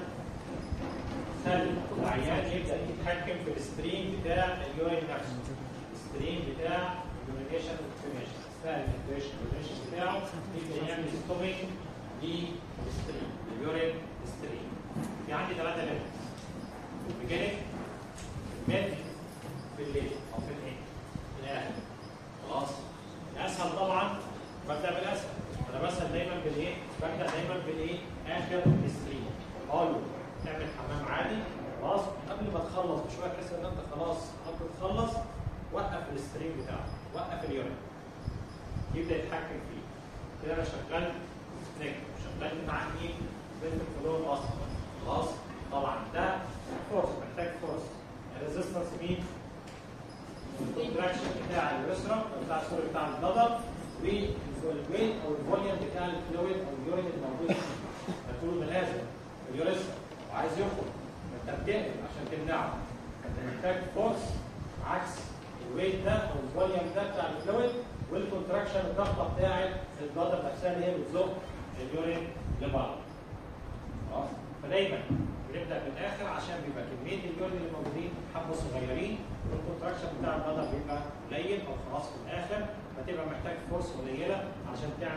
خلي العيان يبدا يتحكم في الستريم بتاع اليورين نفسه الستريم بتاع اليورينيشن والكونيشن اثناء الانتريشن والكونيشن بتاعه يبدا يعمل ستوبنج للستريم اليورين ستريم في عندي ثلاثه ليفلز في البيجننج الميد في الليل او في الايه؟ في الاخر خلاص الاسهل طبعا ببدا بالاسهل انا بسال دايما بالايه؟ ببدا دايما بالايه؟ اخر الستريم اقول له تعمل حمام عادي خلاص قبل ما تخلص بشويه تحس ان انت خلاص قبل تخلص وقف الستريم بتاعه وقف اليورين يبدا يتحكم فيه كده انا شغلت سنيك شغلت معاه مين؟ بنت الفلور اصلا خلاص طبعا ده فورس محتاج فورس الريزستنس مين؟ الكونتراكشن بتاع اليسرى بتاع السوري بتاع البلدر والويت او الفوليوم بتاع الفلويد او اليورين الموجود فيه هتقول ده لازم اليوريثرا وعايز يخرج فانت بتقلب عشان تمنعه انت محتاج فورس عكس الويت ده او الفوليوم ده بتاع الفلويد والكونتراكشن الضغطه بتاعت البلدر نفسها اللي هي بتزق اليورين لبره خلاص فدايما بنبدا من الاخر عشان بيبقى كميه اليورين اللي موجودين حبه صغيرين والكونتراكشن بتاع البلدر بيبقى قليل او خلاص في الاخر فتبقى محتاج فورس قليله عشان تعمل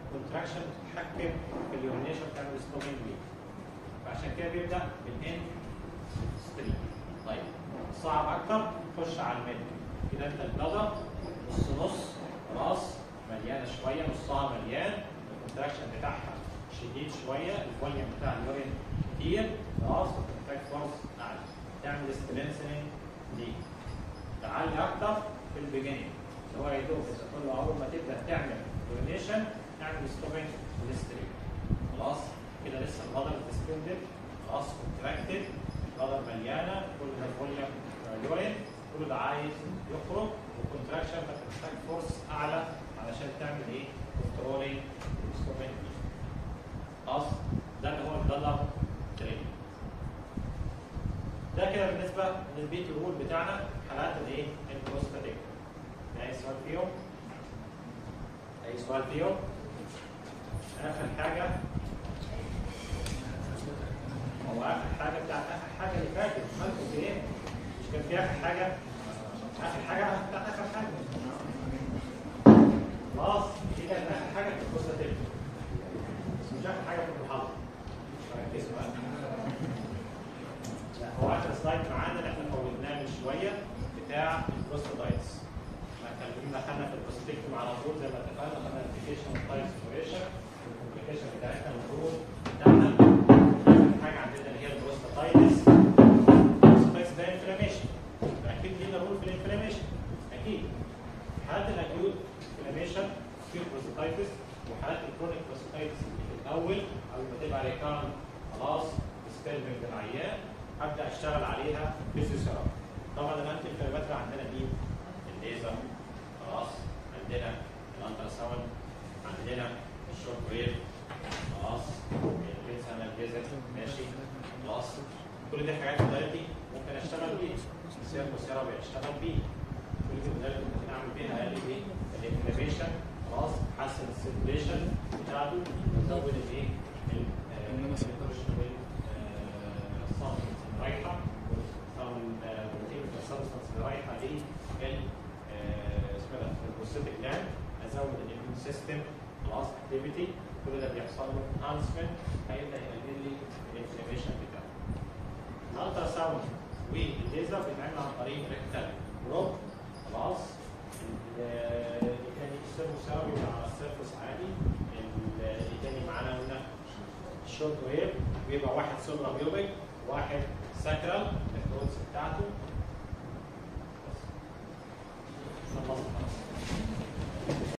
كونتراكشن بتتحكم في اليورينيشن بتعمل ستوبنج ليه فعشان كده بيبدا بالان ستريم طيب صعب اكتر خش على الميد كده انت البلدر نص نص راس مليانه شويه نصها مليان الكونتراكشن بتاعها شديد شويه الفوليوم بتاع اليورين كتير راس وكونتراكت فورس اعلى تعمل سترينسنج دي تعلي اكتر في البيجنينج اللي هو يدوب اذا تقول له اول ما تبدا تعمل يورينيشن اعمل ستوبنج للستريم خلاص كده لسه البلدر ديستندد خلاص كونتراكتد البلدر مليانه كل ده فوليوم يورين كل ده عايز يخرج وكونتراكشن فتحتاج فورس اعلى علشان تعمل ايه؟ كنترولينج ستوبنج خلاص ده اللي هو الدولار تريد ده كده بالنسبه للبيت رول بتاعنا حالات الايه؟ البروستاتيك اي سؤال فيهم؟ اي سؤال فيهم؟ اخر حاجه هو اخر حاجه بتاعت اخر حاجه اللي فاتت مالكم في ايه؟ مش كان في اخر حاجه؟ اخر حاجه بتاعت اخر حاجه خلاص دي كانت اخر حاجه في البروستاتيك بس مش اخر حاجه في المحاضره ركزوا بقى لا هو اخر سلايد معانا اللي احنا فوتناه من شويه بتاع البروستاتايتس احنا اتكلمنا خدنا في البروستاتيكتوم على طول زي ما اتفقنا خدنا الابلكيشن والتايب سيبريشن والكومبليكيشن بتاعتنا المفروض بتاعنا اخر حاجه عندنا اللي هي البروستاتايتس البروستاتايتس ده انفلاميشن اكيد لينا رول في الانفلاميشن اكيد حالات الاكيوت انفلاميشن في بروستاتايتس وحالات الكرونيك بروستاتايتس اللي في الاول اول ما تبقى ريكارن خلاص ستيلمنج العيان هبدا اشتغل عليها فيزيوثيرابي طبعا الانتي انفلاماتوري عندنا مين؟ الليزر خلاص عندنا الالترا ساوند عندنا الشورت ويف خلاص البيتس انالجيزك ماشي خلاص كل دي حاجات دلوقتي ممكن اشتغل بيها السيرمو ثيرابي اشتغل بيه كل دي دلوقتي ممكن اعمل بيها اقلل ايه؟ الانفلاميشن خلاص حسن السيركيليشن بتاعته وزود الايه؟ الصامت رايحه والروتين السبستنس اللي رايحه دي اسمها البروستاتيك جلاند ازود الاميون سيستم خلاص اكتيفيتي كل ده بيحصل له انهانسمنت هيبدا يقلل لي الانفلاميشن بتاعه. الالترا ساوند والليزر بيتعمل عن طريق ريكتال بروب خلاص اللي كان يستخدم ثيرابي على السيرفس عادي اللي تاني معانا قلنا الشورت ويف بيبقى واحد سوبرا بيوبيك واحد ساكرال الكترونز بتاعته بس خلصنا